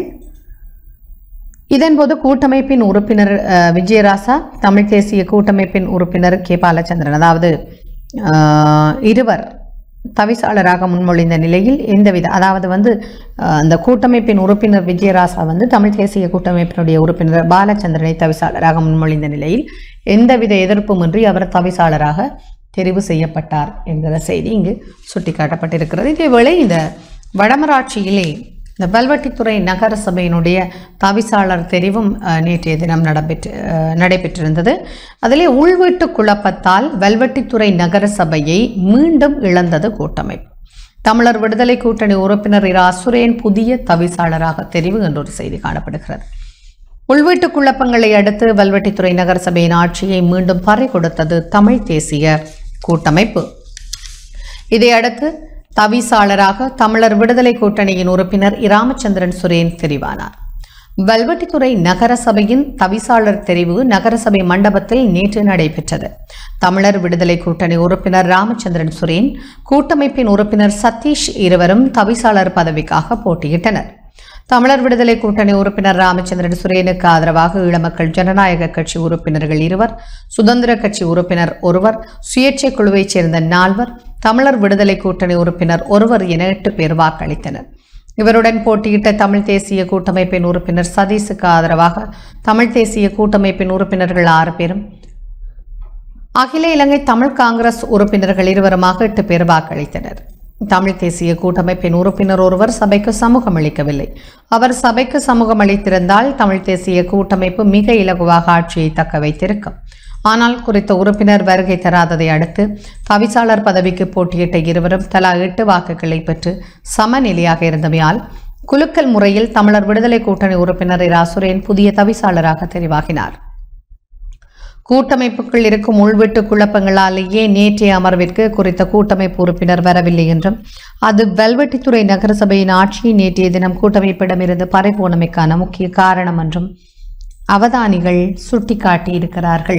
இதன்போது கூட்டமைப்பின் உறுப்பினர் அஹ், விஜயராசா தமிழ் தேசிய கூட்டமைப்பின் உறுப்பினர் கே பாலச்சந்திரன் அதாவது அஹ், இருவர் தவிசாளராக முன்மொழிந்த நிலையில் எந்தவித அதாவது வந்து அஹ், அந்த கூட்டமைப்பின் உறுப்பினர் விஜயராசா வந்து தமிழ் தேசிய கூட்டமைப்பினுடைய உறுப்பினர் பாலச்சந்திரனை தவிசாளராக முன்மொழிந்த நிலையில் எந்தவித எதிர்ப்புமின்றி அவர் தவிசாளராக தெரிவு செய்யப்பட்டார் என்கிற செய்தி இங்கு சுட்டிக்காட்டப்பட்டிருக்கிறது இதேவேளை இந்த வடமராட்சியிலே இந்த வல்வெட்டித்துறை நகர சபையினுடைய தவிசாளர் தெரிவும் அஹ், நேற்றைய தினம் நடைபெற்று அஹ், நடைபெற்றிருந்தது அதிலே உள்வீட்டு குழப்பத்தால் வல்வெட்டித்துறை நகர சபையை மீண்டும் இழந்தது கூட்டமைப்பு தமிழர் விடுதலை கூட்டணி உறுப்பினர் இரா சுரேன் புதிய தவிசாளராக தெரிவு என்ற ஒரு செய்தி காணப்படுகிறது உள்வீட்டு குழப்பங்களை அடுத்து வல்வெட்டித்துறை நகர சபையின் ஆட்சியை மீண்டும் பறி கொடுத்தது தமிழ் தேசிய கூட்டமைப்பு இதையடுத்து தவிசாளராக தமிழர் விடுதலை கூட்டணியின் உறுப்பினர் இராமச்சந்திரன் சுரேன் தெரிவானார் வல்வெட்டித்துறை நகர சபையின் தவிசாளர் தெரிவு நகரசபை மண்டபத்தில் நேற்று நடைபெற்றது தமிழர் விடுதலை கூட்டணி உறுப்பினர் ராமச்சந்திரன் சுரேன் கூட்டமைப்பின் உறுப்பினர் சதீஷ் இருவரும் தவிசாளர் பதவிக்காக போட்டியிட்டனர் தமிழர் விடுதலை கூட்டணி உறுப்பினர் ராமச்சந்திரன் சுரேனுக்கு ஆதரவாக ஈழமக்கள் ஜனநாயக கட்சி உறுப்பினர்கள் இருவர் சுதந்திர கட்சி உறுப்பினர் ஒருவர் சுயேட்சை குழுவைச் சேர்ந்த நால்வர் தமிழர் விடுதலை கூட்டணி உறுப்பினர் ஒருவர் என எட்டு பேர் வாக்களித்தனர் இவருடன் போட்டியிட்ட தமிழ் தேசிய கூட்டமைப்பின் உறுப்பினர் சதீஷுக்கு ஆதரவாக தமிழ் தேசிய கூட்டமைப்பின் உறுப்பினர்கள் ஆறு பேரும் அகில இலங்கை தமிழ் காங்கிரஸ் உறுப்பினர்கள் இருவருமாக எட்டு பேர் வாக்களித்தனர் தமிழ் தேசிய கூட்டமைப்பின் உறுப்பினர் ஒருவர் சபைக்கு சமூகம் அளிக்கவில்லை அவர் சபைக்கு சமூகம் அளித்திருந்தால் தமிழ் தேசிய கூட்டமைப்பு மிக இலகுவாக ஆட்சியை தக்க வைத்திருக்கும் ஆனால் குறித்த உறுப்பினர் வருகை தராததை அடுத்து தவிசாளர் பதவிக்கு போட்டியிட்ட இருவரும் தலா எட்டு வாக்குகளை பெற்று சமநிலையாக இருந்தமையால் குலுக்கல் முறையில் தமிழர் விடுதலை கூட்டணி உறுப்பினர் இரா சுரேன் புதிய தவிசாளராக தெரிவாகினார் கூட்டமைப்புக்குள் இருக்கும் உள்வீட்டு குழப்பங்களாலேயே நேற்றைய அமர்விற்கு குறித்த கூட்டமைப்பு உறுப்பினர் வரவில்லை என்றும் அது வெல்வெட்டித்துறை நகரசபையின் ஆட்சி நேற்றைய தினம் கூட்டமைப்பிடமிருந்து பறிபோனமைக்கான முக்கிய காரணம் என்றும் அவதானிகள் சுட்டிக்காட்டியிருக்கிறார்கள்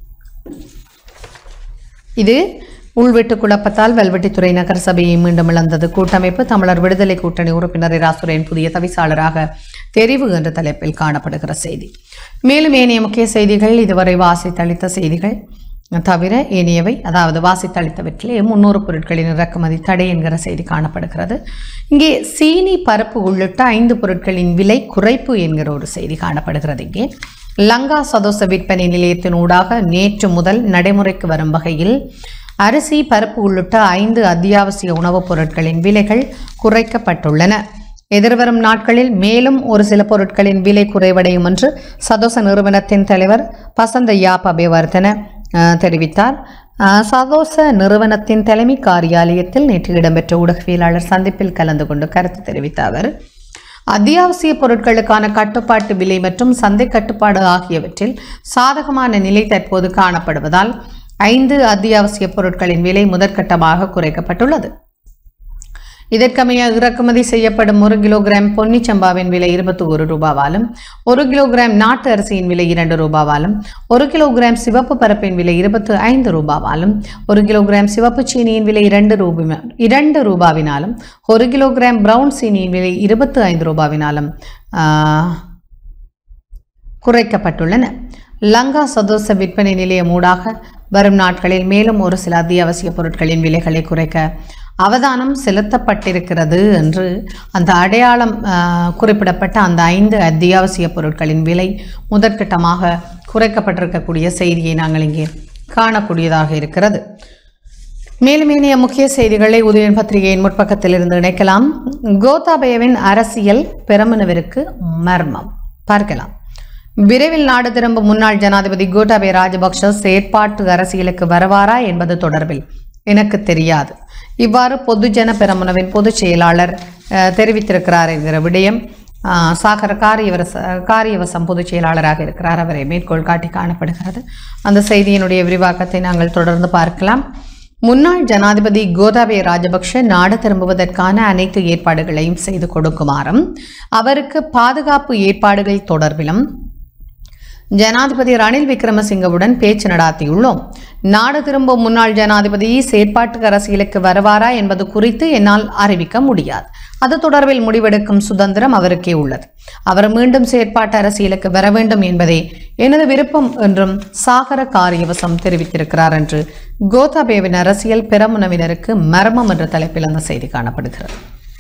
இது உள்வெட்டு குழப்பத்தால் வெல்வெட்டித்துறை நகர சபையை மீண்டும் இழந்தது கூட்டமைப்பு தமிழர் விடுதலை கூட்டணி உறுப்பினர் ராசுரேன் புதிய தவிசாளராக தெரிவு என்ற தலைப்பில் காணப்படுகிற செய்தி மேலும் ஏனைய முக்கிய செய்திகள் இதுவரை வாசித்தளித்த செய்திகள் தவிர ஏனையவை அதாவது வாசித்தளித்தவற்றிலே முன்னூறு பொருட்களின் இறக்குமதி தடை என்கிற செய்தி காணப்படுகிறது இங்கே சீனி பருப்பு உள்ளிட்ட ஐந்து பொருட்களின் விலை குறைப்பு என்கிற ஒரு செய்தி காணப்படுகிறது இங்கே லங்கா சதோச விற்பனை நிலையத்தின் ஊடாக நேற்று முதல் நடைமுறைக்கு வரும் வகையில் அரிசி பருப்பு உள்ளிட்ட ஐந்து அத்தியாவசிய உணவுப் பொருட்களின் விலைகள் குறைக்கப்பட்டுள்ளன எதிர்வரும் நாட்களில் மேலும் ஒரு சில பொருட்களின் விலை குறைவடையும் என்று சதோச நிறுவனத்தின் தலைவர் பசந்த யாப் அபிவர்த்தன அஹ், தெரிவித்தார் அஹ், சதோச நிறுவனத்தின் தலைமை காரியாலயத்தில் நேற்று இடம்பெற்ற ஊடகவியலாளர் சந்திப்பில் கலந்து கொண்டு கருத்து தெரிவித்த அவர் அத்தியாவசிய பொருட்களுக்கான கட்டுப்பாட்டு விலை மற்றும் சந்தை கட்டுப்பாடு ஆகியவற்றில் சாதகமான நிலை தற்போது காணப்படுவதால் ஐந்து அத்தியாவசிய பொருட்களின் விலை முதற்கட்டமாக குறைக்கப்பட்டுள்ளது இதற்கமைய இறக்குமதி செய்யப்படும் ஒரு கிலோகிராம் பொன்னிச்சம்பாவின் விலை இருபத்தி ஒரு ரூபாவாலும் ஒரு கிலோகிராம் நாட்டு அரிசியின் விலை இரண்டு ரூபாவாலும் ஒரு கிலோகிராம் சிவப்பு பருப்பின் விலை இருபத்து ஐந்து ரூபாவாலும் ஒரு கிலோகிராம் சிவப்பு சீனியின் விலை இரண்டு ரூபி இரண்டு ரூபாவினாலும் ஒரு கிலோகிராம் பிரவுன் சீனியின் விலை இருபத்து ஐந்து ரூபாவினாலும் ஆஹ், குறைக்கப்பட்டுள்ளன லங்கா சதோச விற்பனை நிலையம் ஊடாக வரும் நாட்களில் மேலும் ஒரு சில அத்தியாவசிய பொருட்களின் விலைகளை குறைக்க அவதானம் செலுத்தப்பட்டிருக்கிறது என்று அந்த அடையாளம் ஆஹ், குறிப்பிடப்பட்ட அந்த ஐந்து அத்தியாவசிய பொருட்களின் விலை முதற்கட்டமாக குறைக்கப்பட்டிருக்கக்கூடிய செய்தியை நாங்கள் இங்கே காணக்கூடியதாக இருக்கிறது மேலும் இனிய முக்கிய செய்திகளை உதயன் பத்திரிகையின் முற்பக்கத்தில் இருந்து இணைக்கலாம் கோத்தாபயவின் அரசியல் பெரமுனவிற்கு மர்மம் பார்க்கலாம் விரைவில் நாடு திரும்பும் முன்னாள் ஜனாதிபதி கோட்டாபய ராஜபக்ஷ செயற்பாட்டு அரசியலுக்கு வருவாரா என்பது தொடர்பில் எனக்கு தெரியாது இவ்வாறு பொதுஜன பெரமுனவின் பொதுச் செயலாளர் அஹ், தெரிவித்திருக்கிறார் என்கிற விடயம் அஹ், சாகர காரியவரச காரியவசம் பொதுச் செயலாளராக இருக்கிறார் அவரை மேற்கோள் காட்டி காணப்படுகிறது அந்த செய்தியினுடைய விரிவாக்கத்தை நாங்கள் தொடர்ந்து பார்க்கலாம் முன்னாள் ஜனாதிபதி கோதாபய ராஜபக்ஷ நாடு திரும்புவதற்கான அனைத்து ஏற்பாடுகளையும் செய்து கொடுக்குமாறும் அவருக்கு பாதுகாப்பு ஏற்பாடுகள் தொடர்பிலும் ஜனாதிபதி ரணில் விக்ரமசிங்கவுடன் பேச்சு நடாத்தியுள்ளோம் நாடு திரும்பும் முன்னாள் ஜனாதிபதி செயற்பாட்டு அரசியலுக்கு வருவாரா என்பது குறித்து என்னால் அறிவிக்க முடியாது அது தொடர்பில் முடிவெடுக்கும் சுதந்திரம் அவருக்கே உள்ளது அவர் மீண்டும் செயற்பாட்டு அரசியலுக்கு வர வேண்டும் என்பதே எனது விருப்பம் என்றும் சாகர காரியவசம் தெரிவித்திருக்கிறார் என்று கோதாபேவின் அரசியல் பெரமுனவினருக்கு மர்மம் என்ற தலைப்பில் அந்த செய்தி காணப்படுகிறது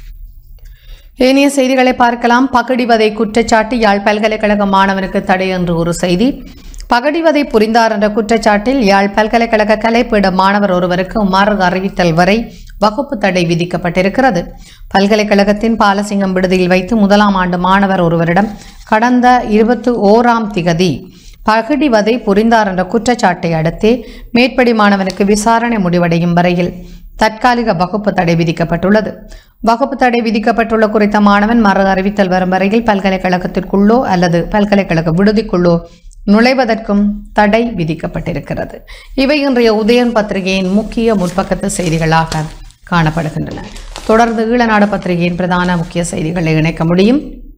ஏனைய செய்திகளை பார்க்கலாம் பகடிவதை குற்றச்சாட்டு யாழ் பல்கலைக்கழக மாணவனுக்கு தடை என்று ஒரு செய்தி பகடிவதை புரிந்தார் என்ற குற்றச்சாட்டில் யாழ் பல்கலைக்கழக கலைப்பீட மாணவர் ஒருவருக்கு மறு அறிவித்தல் வரை வகுப்பு தடை விதிக்கப்பட்டிருக்கிறது பல்கலைக்கழகத்தின் பாலசிங்கம் விடுதியில் வைத்து முதலாம் ஆண்டு மாணவர் ஒருவரிடம் கடந்த இருபத்தி ஓராம் திகதி பகடிவதை புரிந்தார் என்ற குற்றச்சாட்டை அடுத்தே மேற்படி மாணவனுக்கு விசாரணை முடிவடையும் வரையில் தற்காலிக வகுப்பு தடை விதிக்கப்பட்டுள்ளது வகுப்பு தடை விதிக்கப்பட்டுள்ள குறித்த மாணவன் மறு அறிவித்தல் வரும் வரையில் பல்கலைக்கழகத்திற்குள்ளோ அல்லது பல்கலைக்கழக விடுதிக்குள்ளோ நுழைவதற்கும் தடை விதிக்கப்பட்டிருக்கிறது இவை இன்றைய உதயன் பத்திரிகையின் முக்கிய முற்பக்கத்து செய்திகளாக காணப்படுகின்றன தொடர்ந்து ஈழநாடு பத்திரிகையின் பிரதான முக்கிய செய்திகளை இணைக்க முடியும்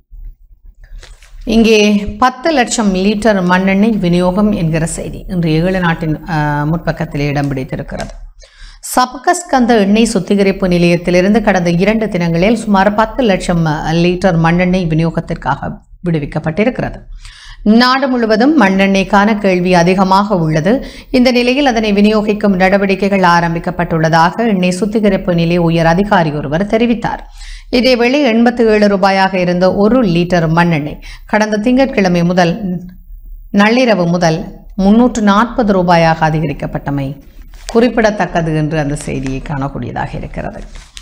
இங்கே பத்து லட்சம் லிட்டர் மண்ணெண்ணெய் விநியோகம் என்கிற செய்தி இன்றைய ஈழ நாட்டின் அஹ், முற்பக்கத்தில் இடம் பிடித்திருக்கிறது சபகஸ்கந்த எண்ணெய் சுத்திகரிப்பு நிலையத்திலிருந்து கடந்த இரண்டு தினங்களில் சுமார் பத்து லட்சம் அஹ், லிட்டர் மண்ணெண்ணெய் விநியோகத்திற்காக விடுவிக்கப்பட்டிருக்கிறது நாடு முழுவதும் மண்ணெண்ணெய்க்கான கேள்வி அதிகமாக உள்ளது இந்த நிலையில் அதனை விநியோகிக்கும் நடவடிக்கைகள் ஆரம்பிக்கப்பட்டுள்ளதாக எண்ணெய் சுத்திகரிப்பு நிலைய உயர் அதிகாரி ஒருவர் தெரிவித்தார் இதேவேளை எண்பத்தி ஏழு ரூபாயாக இருந்த ஒரு லிட்டர் மண்ணெண்ணெய் கடந்த திங்கட்கிழமை முதல் நள்ளிரவு முதல் முன்னூற்று நாற்பது ரூபாயாக அதிகரிக்கப்பட்டமை குறிப்பிடத்தக்கது என்று அந்த செய்தியை காணக்கூடியதாக இருக்கிறது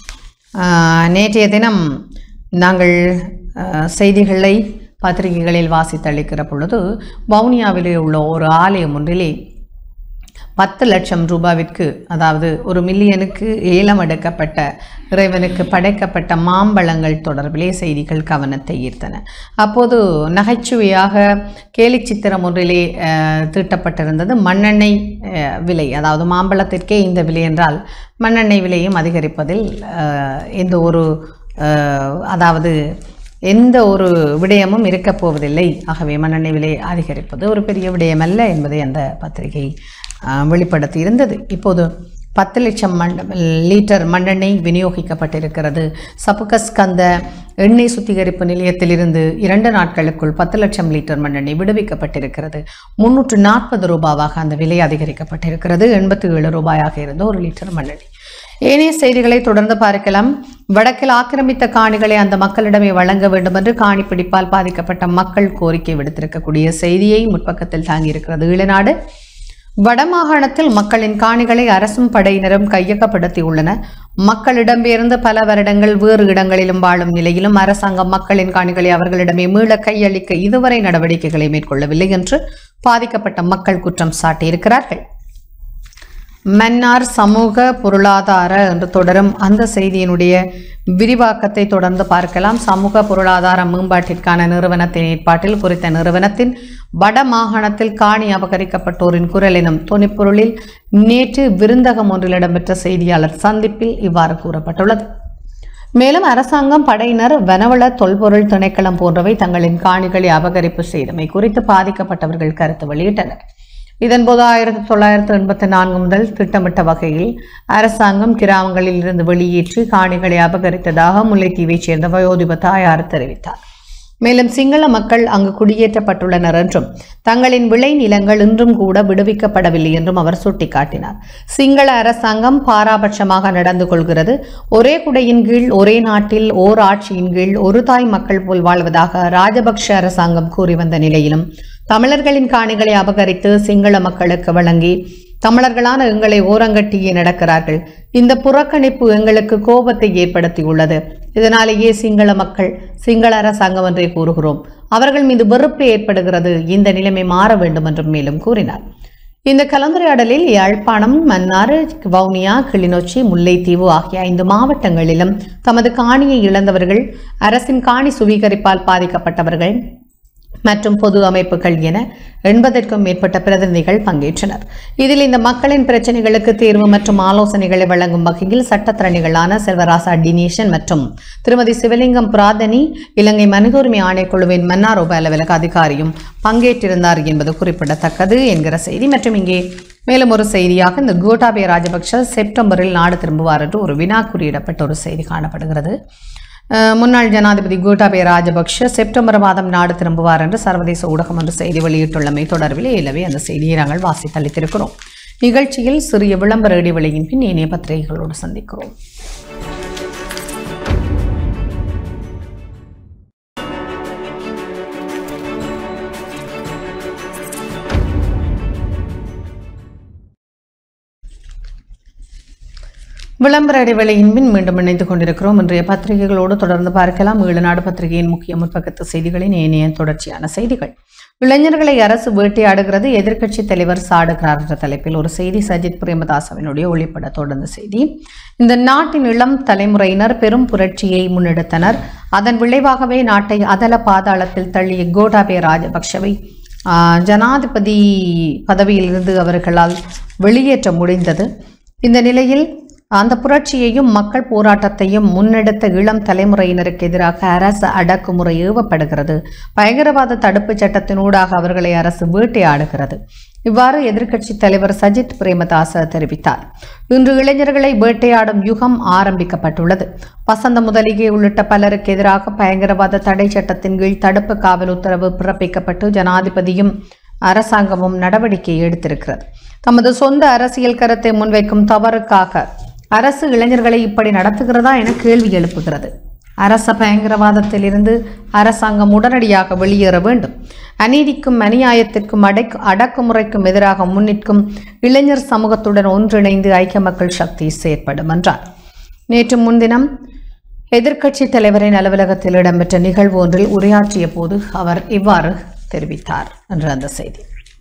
ஆஹ், நேற்றைய தினம் நாங்கள் ஆஹ், செய்திகளை பத்திரிகைகளில் வாசித்தளிக்கிற பொழுது வவுனியாவிலே உள்ள ஒரு ஆலயம் ஒன்றிலே பத்து லட்சம் ரூபாவிற்கு அதாவது ஒரு மில்லியனுக்கு ஏலம் எடுக்கப்பட்ட இறைவனுக்கு படைக்கப்பட்ட மாம்பழங்கள் தொடர்பிலே செய்திகள் கவனத்தை ஈர்த்தன அப்போது நகைச்சுவையாக கேலி சித்திரம் ஒன்றிலே அஹ், தீட்டப்பட்டிருந்தது மண்ணெண்ணெய் அஹ், விலை அதாவது மாம்பழத்திற்கே இந்த விலை என்றால் மண்ணெண்ணெய் விலையும் அதிகரிப்பதில் அஹ், எந்த ஒரு அஹ், அதாவது எந்த ஒரு விடயமும் இருக்கப் போவதில்லை ஆகவே மண்ணெண்ணெய் விலை அதிகரிப்பது ஒரு பெரிய விடயமல்ல என்பதை அந்த பத்திரிகை ஆஹ், வெளிப்படுத்தி இருந்தது இப்போது பத்து லட்சம் மண் லிட்டர் மண்ணெண்ணெய் விநியோகிக்கப்பட்டிருக்கிறது சபுகஸ்கந்த எண்ணெய் சுத்திகரிப்பு நிலையத்திலிருந்து இரண்டு நாட்களுக்குள் பத்து லட்சம் லிட்டர் மண்ணெண்ணெய் விடுவிக்கப்பட்டிருக்கிறது முன்னூற்று நாற்பது ரூபாவாக அந்த விலை அதிகரிக்கப்பட்டிருக்கிறது எண்பத்தி ஏழு ரூபாயாக இருந்த ஒரு லிட்டர் மண்ணெண்ணெய் ஏனைய செய்திகளை தொடர்ந்து பார்க்கலாம் வடக்கில் ஆக்கிரமித்த காணிகளை அந்த மக்களிடமே வழங்க வேண்டும் என்று காணி பிடிப்பால் பாதிக்கப்பட்ட மக்கள் கோரிக்கை விடுத்திருக்கக்கூடிய செய்தியை முற்பக்கத்தில் தாங்கியிருக்கிறது ஈழநாடு வடமாகாணத்தில் மக்களின் காணிகளை அரசும் படையினரும் கையகப்படுத்தியுள்ளன மக்கள் இடம்பெயர்ந்து பல வருடங்கள் வேறு இடங்களிலும் வாழும் நிலையிலும் அரசாங்கம் மக்களின் காணிகளை அவர்களிடமே மீள கையளிக்க இதுவரை நடவடிக்கைகளை மேற்கொள்ளவில்லை என்று பாதிக்கப்பட்ட மக்கள் குற்றம் சாட்டியிருக்கிறார்கள் மன்னார் சமூக பொருளாதார என்று தொடரும் அந்த செய்தியினுடைய விரிவாக்கத்தை தொடர்ந்து பார்க்கலாம் சமூக பொருளாதார மேம்பாட்டிற்கான நிறுவனத்தின் ஏற்பாட்டில் குறித்த நிறுவனத்தின் வட மாகாணத்தில் காணி அபகரிக்கப்பட்டோரின் குரல் எனும் துணிப்பொருளில் நேற்று விருந்தகம் ஒன்றில் இடம்பெற்ற செய்தியாளர் சந்திப்பில் இவ்வாறு கூறப்பட்டுள்ளது மேலும் அரசாங்கம் படையினர் வனவள தொல்பொருள் திணைக்களம் போன்றவை தங்களின் காணிகளை அபகரிப்பு செய்தமை குறித்து பாதிக்கப்பட்டவர்கள் கருத்து வெளியிட்டனர் இதன்போது ஆயிரத்தி தொள்ளாயிரத்து எண்பத்தி நான்கு முதல் திட்டமிட்ட வகையில் அரசாங்கம் கிராமங்களில் இருந்து வெளியேற்றி காணிகளை அபகரித்ததாக முல்லைத்தீவைச் சேர்ந்த வயோதிப தாயார் தெரிவித்தார் மேலும் சிங்கள மக்கள் அங்கு குடியேற்றப்பட்டுள்ளனர் என்றும் தங்களின் விளை நிலங்கள் இன்றும் கூட விடுவிக்கப்படவில்லை என்றும் அவர் சுட்டிக்காட்டினார் சிங்கள அரசாங்கம் பாராபட்சமாக நடந்து கொள்கிறது ஒரே குடையின் கீழ் ஒரே நாட்டில் ஓர் ஆட்சியின் கீழ் ஒரு தாய் மக்கள் போல் வாழ்வதாக ராஜபக்ஷ அரசாங்கம் கூறி வந்த நிலையிலும் தமிழர்களின் காணிகளை அபகரித்து சிங்கள மக்களுக்கு வழங்கி தமிழர்களான எங்களை ஓரங்கட்டியே நடக்கிறார்கள் இந்த புறக்கணிப்பு எங்களுக்கு கோபத்தை ஏற்படுத்தியுள்ளது இதனாலேயே சிங்கள மக்கள் சிங்கள அரசாங்கம் என்றே கூறுகிறோம் அவர்கள் மீது வெறுப்பு ஏற்படுகிறது இந்த நிலைமை மாற வேண்டும் என்றும் மேலும் கூறினார் இந்த கலந்துரையாடலில் யாழ்ப்பாணம் மன்னார் வவுனியா கிளிநொச்சி முல்லைத்தீவு ஆகிய ஐந்து மாவட்டங்களிலும் தமது காணியை இழந்தவர்கள் அரசின் காணி சுவீகரிப்பால் பாதிக்கப்பட்டவர்கள் மற்றும் பொது அமைப்புகள் என எண்பதற்கும் மேற்பட்ட பிரதிநிதிகள் பங்கேற்றனர் இதில் இந்த மக்களின் பிரச்சனைகளுக்கு தீர்வு மற்றும் ஆலோசனைகளை வழங்கும் வகையில் சட்டத்திறனிகளான செல்வராசா டினேஷன் மற்றும் திருமதி சிவலிங்கம் பிராதனி இலங்கை மனித உரிமை ஆணைக்குழுவின் மன்னார் உப அலுவலக அதிகாரியும் பங்கேற்றிருந்தார் என்பது குறிப்பிடத்தக்கது என்கிற செய்தி மற்றும் இங்கே மேலும் ஒரு செய்தியாக இந்த கோட்டாபய ராஜபக்ஷ செப்டம்பரில் நாடு திரும்புவார் என்று ஒரு வினா குறியிடப்பட்ட ஒரு செய்தி காணப்படுகிறது அஹ் முன்னாள் ஜனாதிபதி கோட்டாபய ராஜபக்ஷ செப்டம்பர் மாதம் நாடு திரும்புவார் என்று சர்வதேச ஊடகம் என்று செய்தி வெளியிட்டுள்ளமை தொடர்பில் எனவே அந்த செய்தியை நாங்கள் வாசித்தளித்திருக்கிறோம் நிகழ்ச்சியில் சிறிய விளம்பர இடைவெளியின் பின் இணைய பத்திரிகைகளோடு சந்திக்கிறோம் விளம்பர இடைவேளையின் பின் மீண்டும் இணைந்து கொண்டிருக்கிறோம் இன்றைய பத்திரிகைகளோடு தொடர்ந்து பார்க்கலாம் ஈழநாடு பத்திரிகையின் முக்கிய முற்பக்கத்து செய்திகளின் ஏனைய தொடர்ச்சியான செய்திகள் இளைஞர்களை அரசு வேட்டையாடுகிறது எதிர்க்கட்சி தலைவர் சாடுகிறார் என்ற தலைப்பில் ஒரு செய்தி சஜித் பிரேமதாசவினுடைய ஒளிப்பட தொடர்ந்த செய்தி இந்த நாட்டின் இளம் தலைமுறையினர் பெரும் புரட்சியை முன்னெடுத்தனர் அதன் விளைவாகவே நாட்டை அதல பாதாளத்தில் தள்ளிய கோட்டாபய ராஜபக்ஷவை ஆஹ், ஜனாதிபதி பதவியிலிருந்து அவர்களால் வெளியேற்ற முடிந்தது இந்த நிலையில் அந்த புரட்சியையும் மக்கள் போராட்டத்தையும் முன்னெடுத்த இளம் தலைமுறையினருக்கு எதிராக அரசு அடக்குமுறை ஏவப்படுகிறது பயங்கரவாத தடுப்புச் சட்டத்தினூடாக அவர்களை அரசு வேட்டையாடுகிறது இவ்வாறு எதிர்க்கட்சித் தலைவர் சஜித் பிரேமதாச தெரிவித்தார் இன்று இளைஞர்களை வேட்டையாடும் யுகம் ஆரம்பிக்கப்பட்டுள்ளது வசந்த முதலிகை உள்ளிட்ட பலருக்கு எதிராக பயங்கரவாத தடை சட்டத்தின் கீழ் தடுப்பு காவல் உத்தரவு பிறப்பிக்கப்பட்டு ஜனாதிபதியும் அரசாங்கமும் நடவடிக்கை எடுத்திருக்கிறது தமது சொந்த அரசியல் கருத்தை முன்வைக்கும் தவறுக்காக அரசு இளைஞர்களை இப்படி நடத்துகிறதா என கேள்வி எழுப்புகிறது அரச பயங்கரவாதத்திலிருந்து அரசாங்கம் உடனடியாக வெளியேற வேண்டும் அநீதிக்கும் அநியாயத்திற்கும் அடக்கு அடக்குமுறைக்கும் எதிராக முன்னிற்கும் இளைஞர் சமூகத்துடன் ஒன்றிணைந்து ஐக்கிய மக்கள் சக்தி செயற்படும் என்றார் நேற்று முன்தினம் எதிர்க்கட்சித் தலைவரின் அலுவலகத்தில் இடம்பெற்ற நிகழ்வு ஒன்றில் உரையாற்றிய போது அவர் இவ்வாறு தெரிவித்தார் என்ற அந்த செய்தி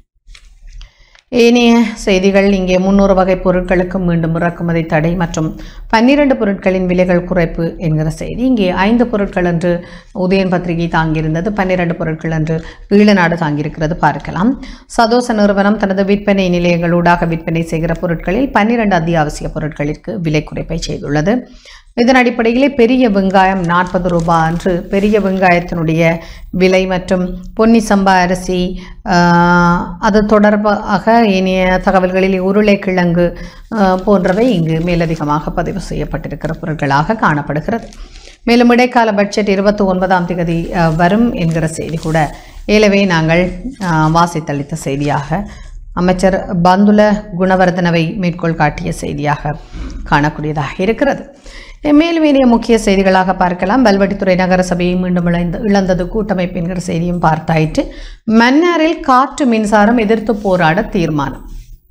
ஏனைய செய்திகள் இங்கே முன்னூறு வகை பொருட்களுக்கு மீண்டும் இறக்குமதி தடை மற்றும் பன்னிரண்டு பொருட்களின் விலைகள் குறைப்பு என்கிற செய்தி இங்கே ஐந்து பொருட்கள் என்று உதயன் பத்திரிகை தாங்கியிருந்தது பன்னிரண்டு பொருட்கள் என்று ஈழநாடு தாங்கியிருக்கிறது பார்க்கலாம் சதோச நிறுவனம் தனது விற்பனை நிலையங்களூடாக விற்பனை செய்கிற பொருட்களில் பன்னிரண்டு அத்தியாவசிய பொருட்களிற்கு விலை குறைப்பை செய்துள்ளது இதன் அடிப்படையிலே பெரிய வெங்காயம் நாற்பது ரூபாய் என்று பெரிய வெங்காயத்தினுடைய விலை மற்றும் பொன்னி சம்பா அரிசி ஆஹ், அது தொடர்பாக இனிய தகவல்களில் உருளைக்கிழங்கு ஆஹ், போன்றவை இங்கு மேலதிகமாக பதிவு செய்யப்பட்டிருக்கிற பொருட்களாக காணப்படுகிறது மேலும் இடைக்கால பட்ஜெட் இருபத்தி ஒன்பதாம் தேதி ஆஹ், வரும் என்கிற செய்தி கூட ஏலவே நாங்கள் ஆஹ், வாசித்தளித்த செய்தியாக அமைச்சர் பந்துல குணவர்தனவை மேற்கோள் காட்டிய செய்தியாக காணக்கூடியதாக இருக்கிறது மேலும் இனிய முக்கிய செய்திகளாக பார்க்கலாம் பல்வடித்துறை நகரசபையை மீண்டும் இழந்து இழந்தது கூட்டமைப்பு என்கிற செய்தியும் பார்த்தாயிற்று மன்னாரில் காற்று மின்சாரம் எதிர்த்து போராட தீர்மானம்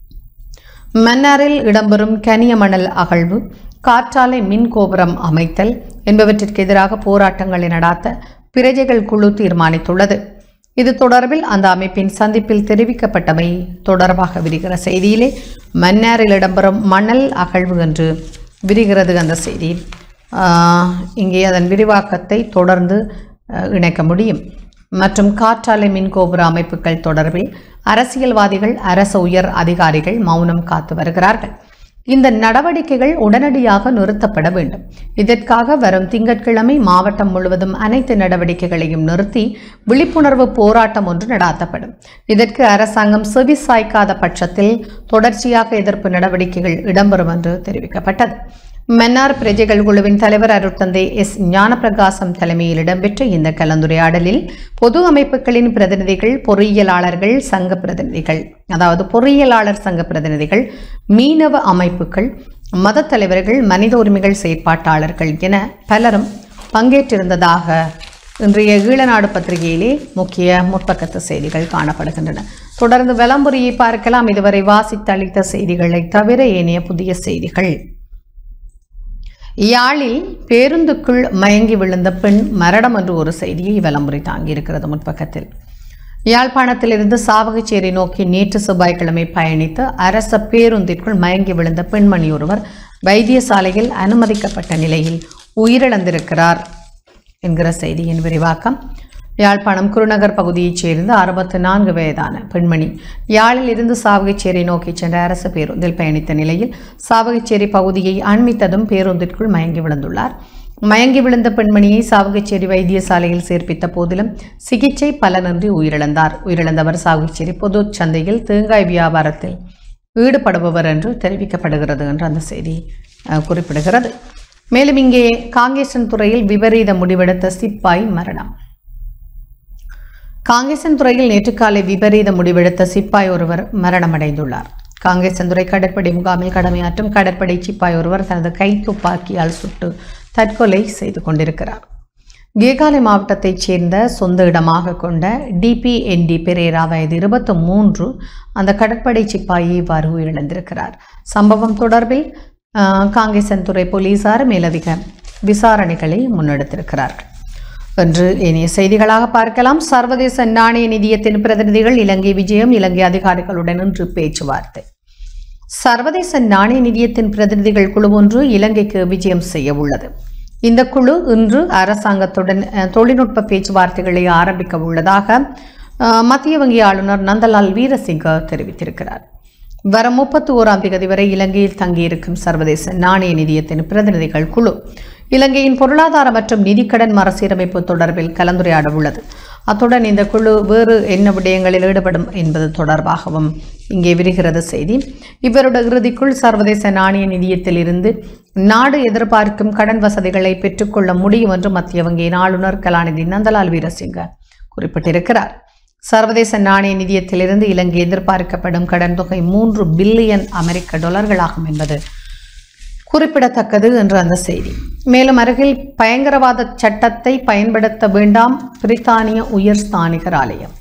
மன்னாரில் இடம்பெறும் கனிய மணல் அகழ்வு காற்றாலை மின் கோபுரம் அமைத்தல் என்பவற்றிற்கு எதிராக போராட்டங்களை நடாத்த பிரஜைகள் குழு தீர்மானித்துள்ளது இது தொடர்பில் அந்த அமைப்பின் சந்திப்பில் தெரிவிக்கப்பட்டமை தொடர்பாக விரிகிற செய்தியிலே மன்னாரில் இடம்பெறும் மணல் அகழ்வு என்று விரிகிறது அந்த செய்தி ஆஹ், இங்கே அதன் விரிவாக்கத்தை தொடர்ந்து அஹ், இணைக்க முடியும் மற்றும் காற்றாலை மின்கோபுர அமைப்புகள் தொடர்பில் அரசியல்வாதிகள் அரசு உயர் அதிகாரிகள் மௌனம் காத்து வருகிறார்கள் இந்த நடவடிக்கைகள் உடனடியாக நிறுத்தப்பட வேண்டும் இதற்காக வரும் திங்கட்கிழமை மாவட்டம் முழுவதும் அனைத்து நடவடிக்கைகளையும் நிறுத்தி விழிப்புணர்வு போராட்டம் ஒன்று நடாத்தப்படும் இதற்கு அரசாங்கம் செவி சாய்க்காத பட்சத்தில் தொடர்ச்சியாக எதிர்ப்பு நடவடிக்கைகள் இடம்பெறும் என்று தெரிவிக்கப்பட்டது மன்னார் பிரஜைகள் குழுவின் தலைவர் அருட்தந்தை எஸ் ஞானப்பிரகாசம் தலைமையில் இடம்பெற்ற இந்த கலந்துரையாடலில் பொது அமைப்புகளின் பிரதிநிதிகள் பொறியியலாளர்கள் சங்க பிரதிநிதிகள் அதாவது பொறியியலாளர் சங்க பிரதிநிதிகள் மீனவ அமைப்புகள் மத தலைவர்கள் மனித உரிமைகள் செயற்பாட்டாளர்கள் என பலரும் பங்கேற்றிருந்ததாக இன்றைய ஈழநாடு பத்திரிகையிலே முக்கிய முற்பக்கத்து செய்திகள் காணப்படுகின்றன தொடர்ந்து விளம்புரியை பார்க்கலாம் இதுவரை வாசித்தளித்த செய்திகளை தவிர ஏனைய புதிய செய்திகள் யாழில் பேருந்துக்குள் மயங்கி விழுந்த பெண் மரணம் என்று ஒரு செய்தியை விளம்புரி தாங்கியிருக்கிறது முற்பக்கத்தில் யாழ்ப்பாணத்திலிருந்து சாவகச்சேரி நோக்கி நேற்று செவ்வாய்க்கிழமை பயணித்து அரச பேருந்திற்குள் மயங்கி விழுந்த பெண்மணி ஒருவர் வைத்தியசாலையில் அனுமதிக்கப்பட்ட நிலையில் உயிரிழந்திருக்கிறார் என்கிற செய்தியின் விரிவாக்கம் யாழ்ப்பாணம் குருநகர் பகுதியைச் சேர்ந்த அறுபத்து நான்கு வயதான பெண்மணி யாழில் இருந்து சாவகச்சேரி நோக்கி சென்ற அரசு பேருந்தில் பயணித்த நிலையில் சாவகச்சேரி பகுதியை அண்மித்ததும் பேருந்திற்குள் மயங்கி விழுந்துள்ளார் மயங்கி விழுந்த பெண்மணியை சாவகச்சேரி வைத்தியசாலையில் சேர்ப்பித்த போதிலும் சிகிச்சை பலனின்றி உயிரிழந்தார் உயிரிழந்தவர் சாவகச்சேரி பொது சந்தையில் தேங்காய் வியாபாரத்தில் ஈடுபடுபவர் என்று தெரிவிக்கப்படுகிறது என்று அந்த செய்தி அஹ், குறிப்பிடுகிறது மேலும் இங்கே காங்கேசன் துறையில் விபரீத முடிவெடுத்த சிப்பாய் மரணம் காங்கேசன் துறையில் நேற்று காலை விபரீத முடிவெடுத்த சிப்பாய் ஒருவர் மரணமடைந்துள்ளார் காங்கேசன்துறை கடற்படை முகாமில் கடமையாற்றும் கடற்படை சிப்பாய் ஒருவர் தனது கை துப்பாக்கியால் சுட்டு தற்கொலை செய்து கொண்டிருக்கிறார் கேகாலை மாவட்டத்தைச் சேர்ந்த சொந்த இடமாக கொண்ட டிபிஎன்டி பெரேரா வயது இருபத்தி மூன்று அந்த கடற்படை சிப்பாயை இவ்வாறு உயிரிழந்திருக்கிறார் சம்பவம் தொடர்பில் ஆஹ், காங்கேசன்துறை போலீசார் மேலதிக விசாரணைகளை முன்னெடுத்திருக்கிறார்கள் என்று இனிய செய்திகளாக பார்க்கலாம் சர்வதேச நாணய நிதியத்தின் பிரதிநிதிகள் இலங்கை விஜயம் இலங்கை அதிகாரிகளுடன் இன்று பேச்சுவார்த்தை சர்வதேச நாணய நிதியத்தின் பிரதிநிதிகள் குழு ஒன்று இலங்கைக்கு விஜயம் செய்ய உள்ளது இந்த குழு இன்று அரசாங்கத்துடன் அஹ், தொழில்நுட்ப பேச்சுவார்த்தைகளை ஆரம்பிக்க உள்ளதாக அஹ், மத்திய வங்கி ஆளுநர் நந்தலால் வீரசிங்க தெரிவித்திருக்கிறார் வரும் முப்பத்தி ஓராம் தேதி வரை இலங்கையில் தங்கியிருக்கும் சர்வதேச நாணய நிதியத்தின் பிரதிநிதிகள் குழு இலங்கையின் பொருளாதார மற்றும் நிதிக்கடன் மறுசீரமைப்பு தொடர்பில் கலந்துரையாட உள்ளது அத்துடன் இந்த குழு வேறு என்ன விடயங்களில் ஈடுபடும் என்பது தொடர்பாகவும் இங்கே விரிகிறது செய்தி இவருட இறுதிக்குள் சர்வதேச நாணய நிதியத்தில் இருந்து நாடு எதிர்பார்க்கும் கடன் வசதிகளை பெற்றுக்கொள்ள முடியும் என்று மத்திய வங்கியின் ஆளுநர் கலாநிதி நந்தலால் வீரசிங்க குறிப்பிட்டிருக்கிறார் சர்வதேச நாணய நிதியத்திலிருந்து இலங்கை எதிர்பார்க்கப்படும் கடன் தொகை மூன்று பில்லியன் அமெரிக்க டாலர்களாகும் என்பது குறிப்பிடத்தக்கது என்று அந்த செய்தி மேலும் அருகில் பயங்கரவாத சட்டத்தை பயன்படுத்த வேண்டாம் பிரித்தானிய உயர் ஸ்தானிகர் ஆலயம்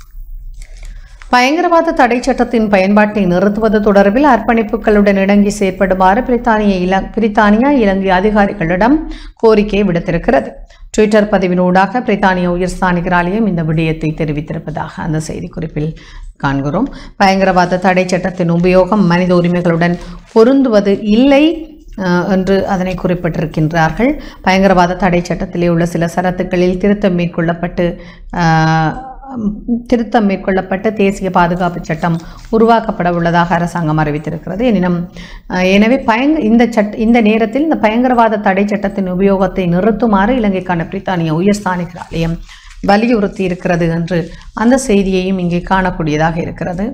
பயங்கரவாத தடை சட்டத்தின் பயன்பாட்டை நிறுத்துவது தொடர்பில் அர்ப்பணிப்புகளுடன் இணங்கி செயற்படுமாறு பிரித்தானிய இல பிரித்தானியா இலங்கை அதிகாரிகளிடம் கோரிக்கை விடுத்திருக்கிறது ட்விட்டர் பதிவினூடாக பிரித்தானிய உயர்ஸ்தானிகர் ஆலயம் இந்த விடயத்தை தெரிவித்திருப்பதாக அந்த செய்திக்குறிப்பில் காண்கிறோம் பயங்கரவாத தடை சட்டத்தின் உபயோகம் மனித உரிமைகளுடன் பொருந்துவது இல்லை அஹ், என்று அதனை குறிப்பிட்டிருக்கின்றார்கள் பயங்கரவாத தடை சட்டத்திலே உள்ள சில சரத்துக்களில் திருத்தம் மேற்கொள்ளப்பட்டு அஹ், திருத்தம் மேற்கொள்ளப்பட்ட தேசிய பாதுகாப்பு சட்டம் உருவாக்கப்பட உள்ளதாக அரசாங்கம் அறிவித்திருக்கிறது எனினும் அஹ், எனவே பயங்க இந்த சட் இந்த நேரத்தில் இந்த பயங்கரவாத தடை சட்டத்தின் உபயோகத்தை நிறுத்துமாறு இலங்கைக்கான பிரித்தானிய உயர்ஸ்தானிகர் ஆலயம் வலியுறுத்தி இருக்கிறது என்று அந்த செய்தியையும் இங்கே காணக்கூடியதாக இருக்கிறது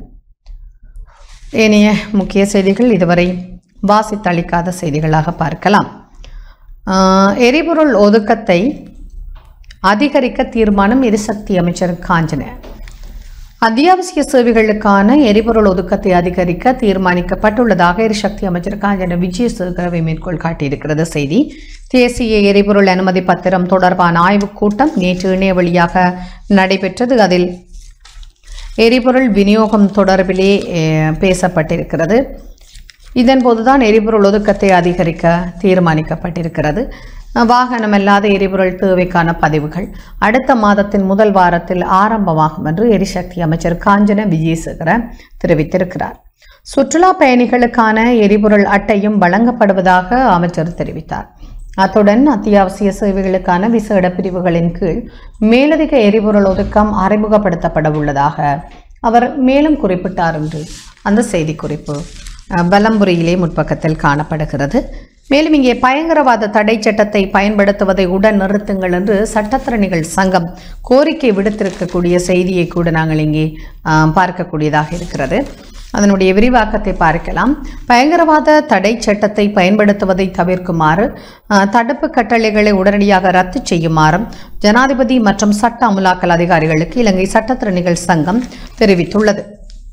ஏனைய முக்கிய செய்திகள் இதுவரை வாசித்தளிக்காத செய்திகளாக பார்க்கலாம் ஆஹ், எரிபொருள் ஒதுக்கத்தை அதிகரிக்க தீர்மானம் எரிசக்தி அமைச்சர் காஞ்சன அத்தியாவசிய சேவைகளுக்கான எரிபொருள் ஒதுக்கத்தை அதிகரிக்க தீர்மானிக்கப்பட்டுள்ளதாக எரிசக்தி அமைச்சர் காஞ்சன விஜயசேகரவை மேற்கோள் காட்டியிருக்கிறது செய்தி தேசிய எரிபொருள் அனுமதி பத்திரம் தொடர்பான ஆய்வுக் கூட்டம் நேற்று இணைய வழியாக நடைபெற்றது அதில் எரிபொருள் விநியோகம் தொடர்பிலே அஹ், பேசப்பட்டிருக்கிறது இதன்போதுதான் எரிபொருள் ஒதுக்கத்தை அதிகரிக்க தீர்மானிக்கப்பட்டிருக்கிறது அஹ், வாகனமல்லாத எரிபொருள் தேவைக்கான பதிவுகள் அடுத்த மாதத்தின் முதல் வாரத்தில் ஆரம்பமாகும் என்று எரிசக்தி அமைச்சர் காஞ்சன விஜயசேகர தெரிவித்திருக்கிறார் சுற்றுலா பயணிகளுக்கான எரிபொருள் அட்டையும் வழங்கப்படுவதாக அமைச்சர் தெரிவித்தார் அத்துடன் அத்தியாவசிய சேவைகளுக்கான விசேட பிரிவுகளின் கீழ் மேலதிக எரிபொருள் ஒதுக்கம் அறிமுகப்படுத்தப்பட உள்ளதாக அவர் மேலும் குறிப்பிட்டார் என்று அந்த செய்திக்குறிப்பு அஹ், பலம்புரியிலே முற்பக்கத்தில் காணப்படுகிறது மேலும் இங்கே பயங்கரவாத தடை சட்டத்தை பயன்படுத்துவதை உடன் நிறுத்துங்கள் என்று சட்டத்திறனிகள் சங்கம் கோரிக்கை விடுத்திருக்கக்கூடிய செய்தியை கூட நாங்கள் இங்கே அஹ், பார்க்கக்கூடியதாக இருக்கிறது அதனுடைய விரிவாக்கத்தை பார்க்கலாம் பயங்கரவாத தடை சட்டத்தை பயன்படுத்துவதை தவிர்க்குமாறு அஹ், தடுப்பு கட்டளைகளை உடனடியாக ரத்து செய்யுமாறும் ஜனாதிபதி மற்றும் சட்ட அமுலாக்கல் அதிகாரிகளுக்கு இலங்கை சட்டத்திறனிகள் சங்கம் தெரிவித்துள்ளது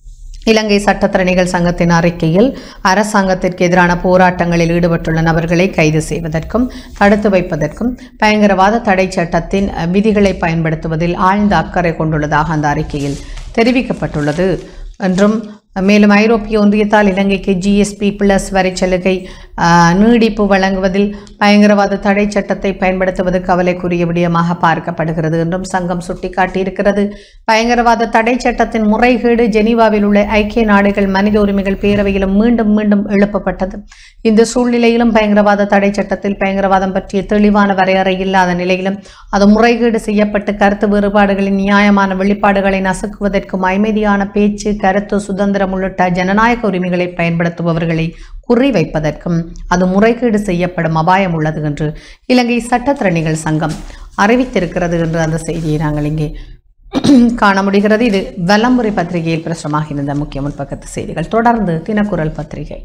இலங்கை சட்டத்திறனிகள் சங்கத்தின் அறிக்கையில் அரசாங்கத்திற்கு எதிரான போராட்டங்களில் ஈடுபட்டுள்ள நபர்களை கைது செய்வதற்கும் தடுத்து வைப்பதற்கும் பயங்கரவாத தடை சட்டத்தின் அஹ், விதிகளை பயன்படுத்துவதில் ஆழ்ந்த அக்கறை கொண்டுள்ளதாக அந்த அறிக்கையில் தெரிவிக்கப்பட்டுள்ளது என்றும் மேலும் ஐரோப்பிய ஒன்றியத்தால் இலங்கைக்கு ஜிஎஸ்பி பிளஸ் வரி சலுகை ஆஹ், நீடிப்பு வழங்குவதில் பயங்கரவாத தடை சட்டத்தை பயன்படுத்துவது கவலைக்குரிய விடயமாக பார்க்கப்படுகிறது என்றும் சங்கம் சுட்டிக்காட்டியிருக்கிறது பயங்கரவாத தடை சட்டத்தின் முறைகேடு ஜெனீவாவில் உள்ள ஐக்கிய நாடுகள் மனித உரிமைகள் பேரவையிலும் மீண்டும் மீண்டும் எழுப்பப்பட்டது இந்த சூழ்நிலையிலும் பயங்கரவாத தடை சட்டத்தில் பயங்கரவாதம் பற்றிய தெளிவான வரையறை இல்லாத நிலையிலும் அது முறைகேடு செய்யப்பட்டு கருத்து வேறுபாடுகளின் நியாயமான வெளிப்பாடுகளை நசுக்குவதற்கும் அமைதியான பேச்சு கருத்து சுதந்திரம் உள்ளிட்ட ஜனநாயக உரிமைகளை பயன்படுத்துபவர்களை குறிவைப்பதற்கும் அது முறைகேடு செய்யப்படும் அபாயம் உள்ளது என்று இலங்கை சட்டத்திறனிகள் சங்கம் அறிவித்திருக்கிறது என்று அந்த செய்தியை நாங்கள் இங்கே காண முடிகிறது இது வலம்புரை பத்திரிகையில் பிரசுரமாக இருந்த முக்கிய முன்பக்கத்து செய்திகள் தொடர்ந்து தினக்குரல் பத்திரிகை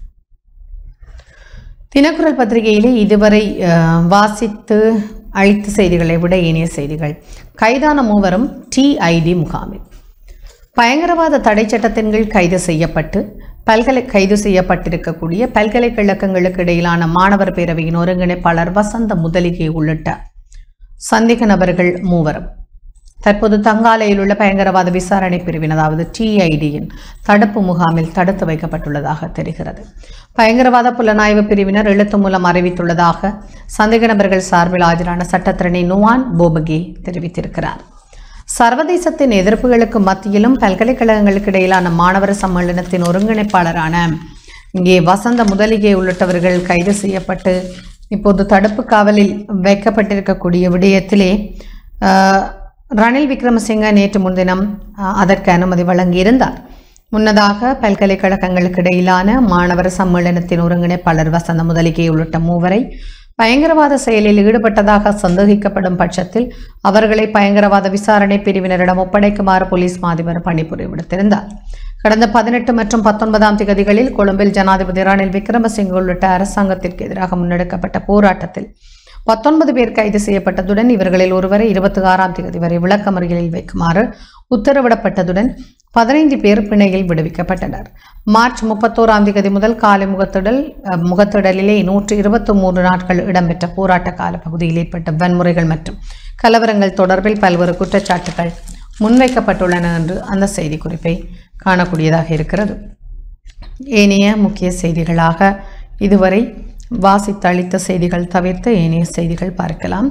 தினக்குரல் பத்திரிகையிலே இதுவரை அஹ், வாசித்து அளித்த செய்திகளை விட இனிய செய்திகள் கைதான மூவரும் டிஐடி முகாமில் பயங்கரவாத தடை சட்டத்தின் கீழ் கைது செய்யப்பட்டு பல்கலை கைது செய்யப்பட்டிருக்கக்கூடிய பல்கலைக்கழகங்களுக்கு இடையிலான மாணவர் பேரவையின் ஒருங்கிணைப்பாளர் வசந்த முதலிகை உள்ளிட்ட சந்தேக நபர்கள் மூவரும் தற்போது தங்காலையில் உள்ள பயங்கரவாத விசாரணை பிரிவின் அதாவது டிஐடியின் தடுப்பு முகாமில் தடுத்து வைக்கப்பட்டுள்ளதாக தெரிகிறது பயங்கரவாத புலனாய்வு பிரிவினர் எழுத்து மூலம் அறிவித்துள்ளதாக சந்தேக நபர்கள் சார்பில் ஆஜரான சட்டத்திரணி நுவான் போபகே தெரிவித்திருக்கிறார் சர்வதேசத்தின் எதிர்ப்புகளுக்கு மத்தியிலும் பல்கலைக்கழகங்களுக்கு இடையிலான மாணவர் சம்மேளனத்தின் ஒருங்கிணைப்பாளரான இங்கே வசந்த முதலிகை உள்ளிட்டவர்கள் கைது செய்யப்பட்டு இப்போது தடுப்பு காவலில் வைக்கப்பட்டிருக்கக்கூடிய விடயத்திலே ஆஹ், ரணில் விக்ரமசிங்க நேற்று முன்தினம் ஆஹ், அதற்கு அனுமதி வழங்கியிருந்தார் முன்னதாக பல்கலைக்கழகங்களுக்கு இடையிலான மாணவர் சம்மேளனத்தின் ஒருங்கிணைப்பாளர் வசந்த முதலிகை உள்ளிட்ட மூவரை பயங்கரவாத செயலில் ஈடுபட்டதாக சந்தேகிக்கப்படும் பட்சத்தில் அவர்களை பயங்கரவாத விசாரணை பிரிவினரிடம் ஒப்படைக்குமாறு போலீஸ் மாதிபர் பணிபுரிய விடுத்திருந்தார் கடந்த பதினெட்டு மற்றும் பத்தொன்பதாம் திகதிகளில் கொழும்பில் ஜனாதிபதி ரணில் விக்ரமசிங்க உள்ளிட்ட அரசாங்கத்திற்கு எதிராக முன்னெடுக்கப்பட்ட போராட்டத்தில் பத்தொன்பது பேர் கைது செய்யப்பட்டதுடன் இவர்களில் ஒருவரை இருபத்தி ஆறாம் தேதி வரை விளக்கமறியலில் வைக்குமாறு உத்தரவிடப்பட்டதுடன் பதினைந்து பேர் பிணையில் விடுவிக்கப்பட்டனர் மார்ச் முப்பத்தோராம் தேதி முதல் காலை முகத்திடல் அஹ், முகத்திடலிலே நூற்று இருபத்தி மூன்று நாட்கள் இடம்பெற்ற போராட்ட கால பகுதியில் ஏற்பட்ட வன்முறைகள் மற்றும் கலவரங்கள் தொடர்பில் பல்வேறு குற்றச்சாட்டுகள் முன்வைக்கப்பட்டுள்ளன என்று அந்த செய்திக்குறிப்பை காணக்கூடியதாக இருக்கிறது ஏனைய முக்கிய செய்திகளாக இதுவரை வாசித்தளித்த செய்திகள் தவிர்த்து ஏனைய செய்திகள் பார்க்கலாம்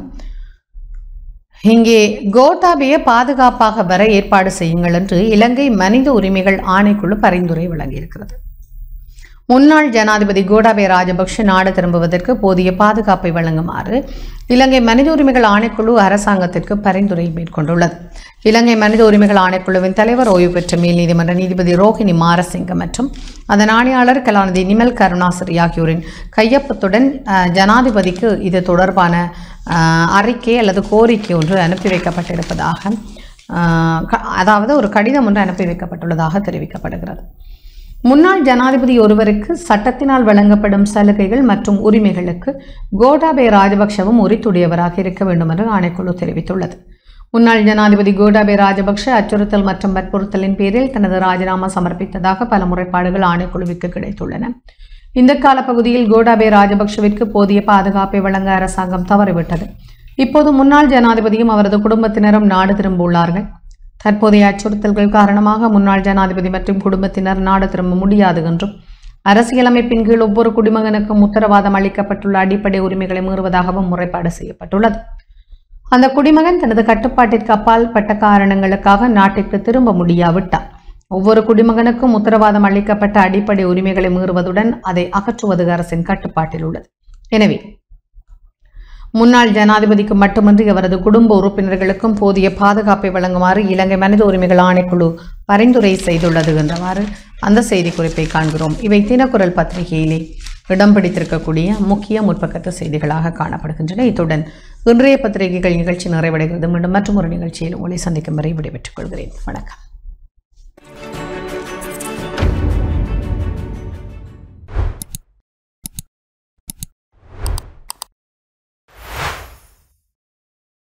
இங்கே கோட்டாபய பாதுகாப்பாக வர ஏற்பாடு செய்யுங்கள் என்று இலங்கை மனித உரிமைகள் ஆணைக்குழு பரிந்துரை வழங்கியிருக்கிறது முன்னாள் ஜனாதிபதி கோட்டாபய ராஜபக்ஷ நாடு திரும்புவதற்கு போதிய பாதுகாப்பை வழங்குமாறு இலங்கை மனித உரிமைகள் ஆணைக்குழு அரசாங்கத்திற்கு பரிந்துரை மேற்கொண்டுள்ளது இலங்கை மனித உரிமைகள் ஆணைக்குழுவின் தலைவர் ஓய்வு பெற்ற மேல் நீதிமன்ற நீதிபதி ரோஹிணி மாரசிங்க மற்றும் அதன் ஆணையாளர் கலாநிதி நிமல் கருணாசரி ஆகியோரின் கையொப்பத்துடன் அஹ், ஜனாதிபதிக்கு இது தொடர்பான அஹ், அறிக்கை அல்லது கோரிக்கை ஒன்று அனுப்பி வைக்கப்பட்டிருப்பதாக அஹ், க- அதாவது ஒரு கடிதம் ஒன்று அனுப்பி வைக்கப்பட்டுள்ளதாக தெரிவிக்கப்படுகிறது முன்னாள் ஜனாதிபதி ஒருவருக்கு சட்டத்தினால் வழங்கப்படும் சலுகைகள் மற்றும் உரிமைகளுக்கு கோட்டாபய ராஜபக்ஷவும் உரித்துடையவராக இருக்க வேண்டும் என்று ஆணைக்குழு தெரிவித்துள்ளது முன்னாள் ஜனாதிபதி கோட்டாபய ராஜபக்ஷ அச்சுறுத்தல் மற்றும் வற்புறுத்தலின் பேரில் தனது ராஜினாமா சமர்ப்பித்ததாக பல முறைப்பாடுகள் ஆணைக்குழுவிற்கு கிடைத்துள்ளன இந்த காலப்பகுதியில் கோட்டாபய ராஜபக்ஷவிற்கு போதிய பாதுகாப்பை வழங்க அரசாங்கம் தவறிவிட்டது இப்போது முன்னாள் ஜனாதிபதியும் அவரது குடும்பத்தினரும் நாடு திரும்பியுள்ளார்கள் தற்போதைய அச்சுறுத்தல்கள் காரணமாக முன்னாள் ஜனாதிபதி மற்றும் குடும்பத்தினர் நாடு திரும்ப முடியாது என்றும் அரசியலமைப்பின் கீழ் ஒவ்வொரு குடிமகனுக்கும் உத்தரவாதம் அளிக்கப்பட்டுள்ள அடிப்படை உரிமைகளை மீறுவதாகவும் முறைப்பாடு செய்யப்பட்டுள்ளது அந்த குடிமகன் தனது கட்டுப்பாட்டிற்கு அப்பால் பட்ட காரணங்களுக்காக நாட்டிற்கு திரும்ப முடியாவிட்டார் ஒவ்வொரு குடிமகனுக்கும் உத்தரவாதம் அளிக்கப்பட்ட அடிப்படை உரிமைகளை மீறுவதுடன் அதை அகற்றுவது அரசின் கட்டுப்பாட்டில் உள்ளது எனவே முன்னாள் ஜனாதிபதிக்கு மட்டுமின்றி அவரது குடும்ப உறுப்பினர்களுக்கும் போதிய பாதுகாப்பை வழங்குமாறு இலங்கை மனித உரிமைகள் ஆணைக்குழு பரிந்துரை செய்துள்ளது என்றவாறு அந்த செய்திக்குறிப்பை காண்கிறோம் இவை தினக்குரல் பத்திரிகையிலே இடம் பிடித்திருக்கக்கூடிய முக்கிய முற்பக்கத்து செய்திகளாக காணப்படுகின்றன இத்துடன் இன்றைய பத்திரிகைகள் நிகழ்ச்சி நிறைவடைகிறது மீண்டும் மற்றும் ஒரு நிகழ்ச்சியில் உங்களை சந்திக்கும் வரை விடைபெற்றுக் கொள்கிறேன் வணக்கம்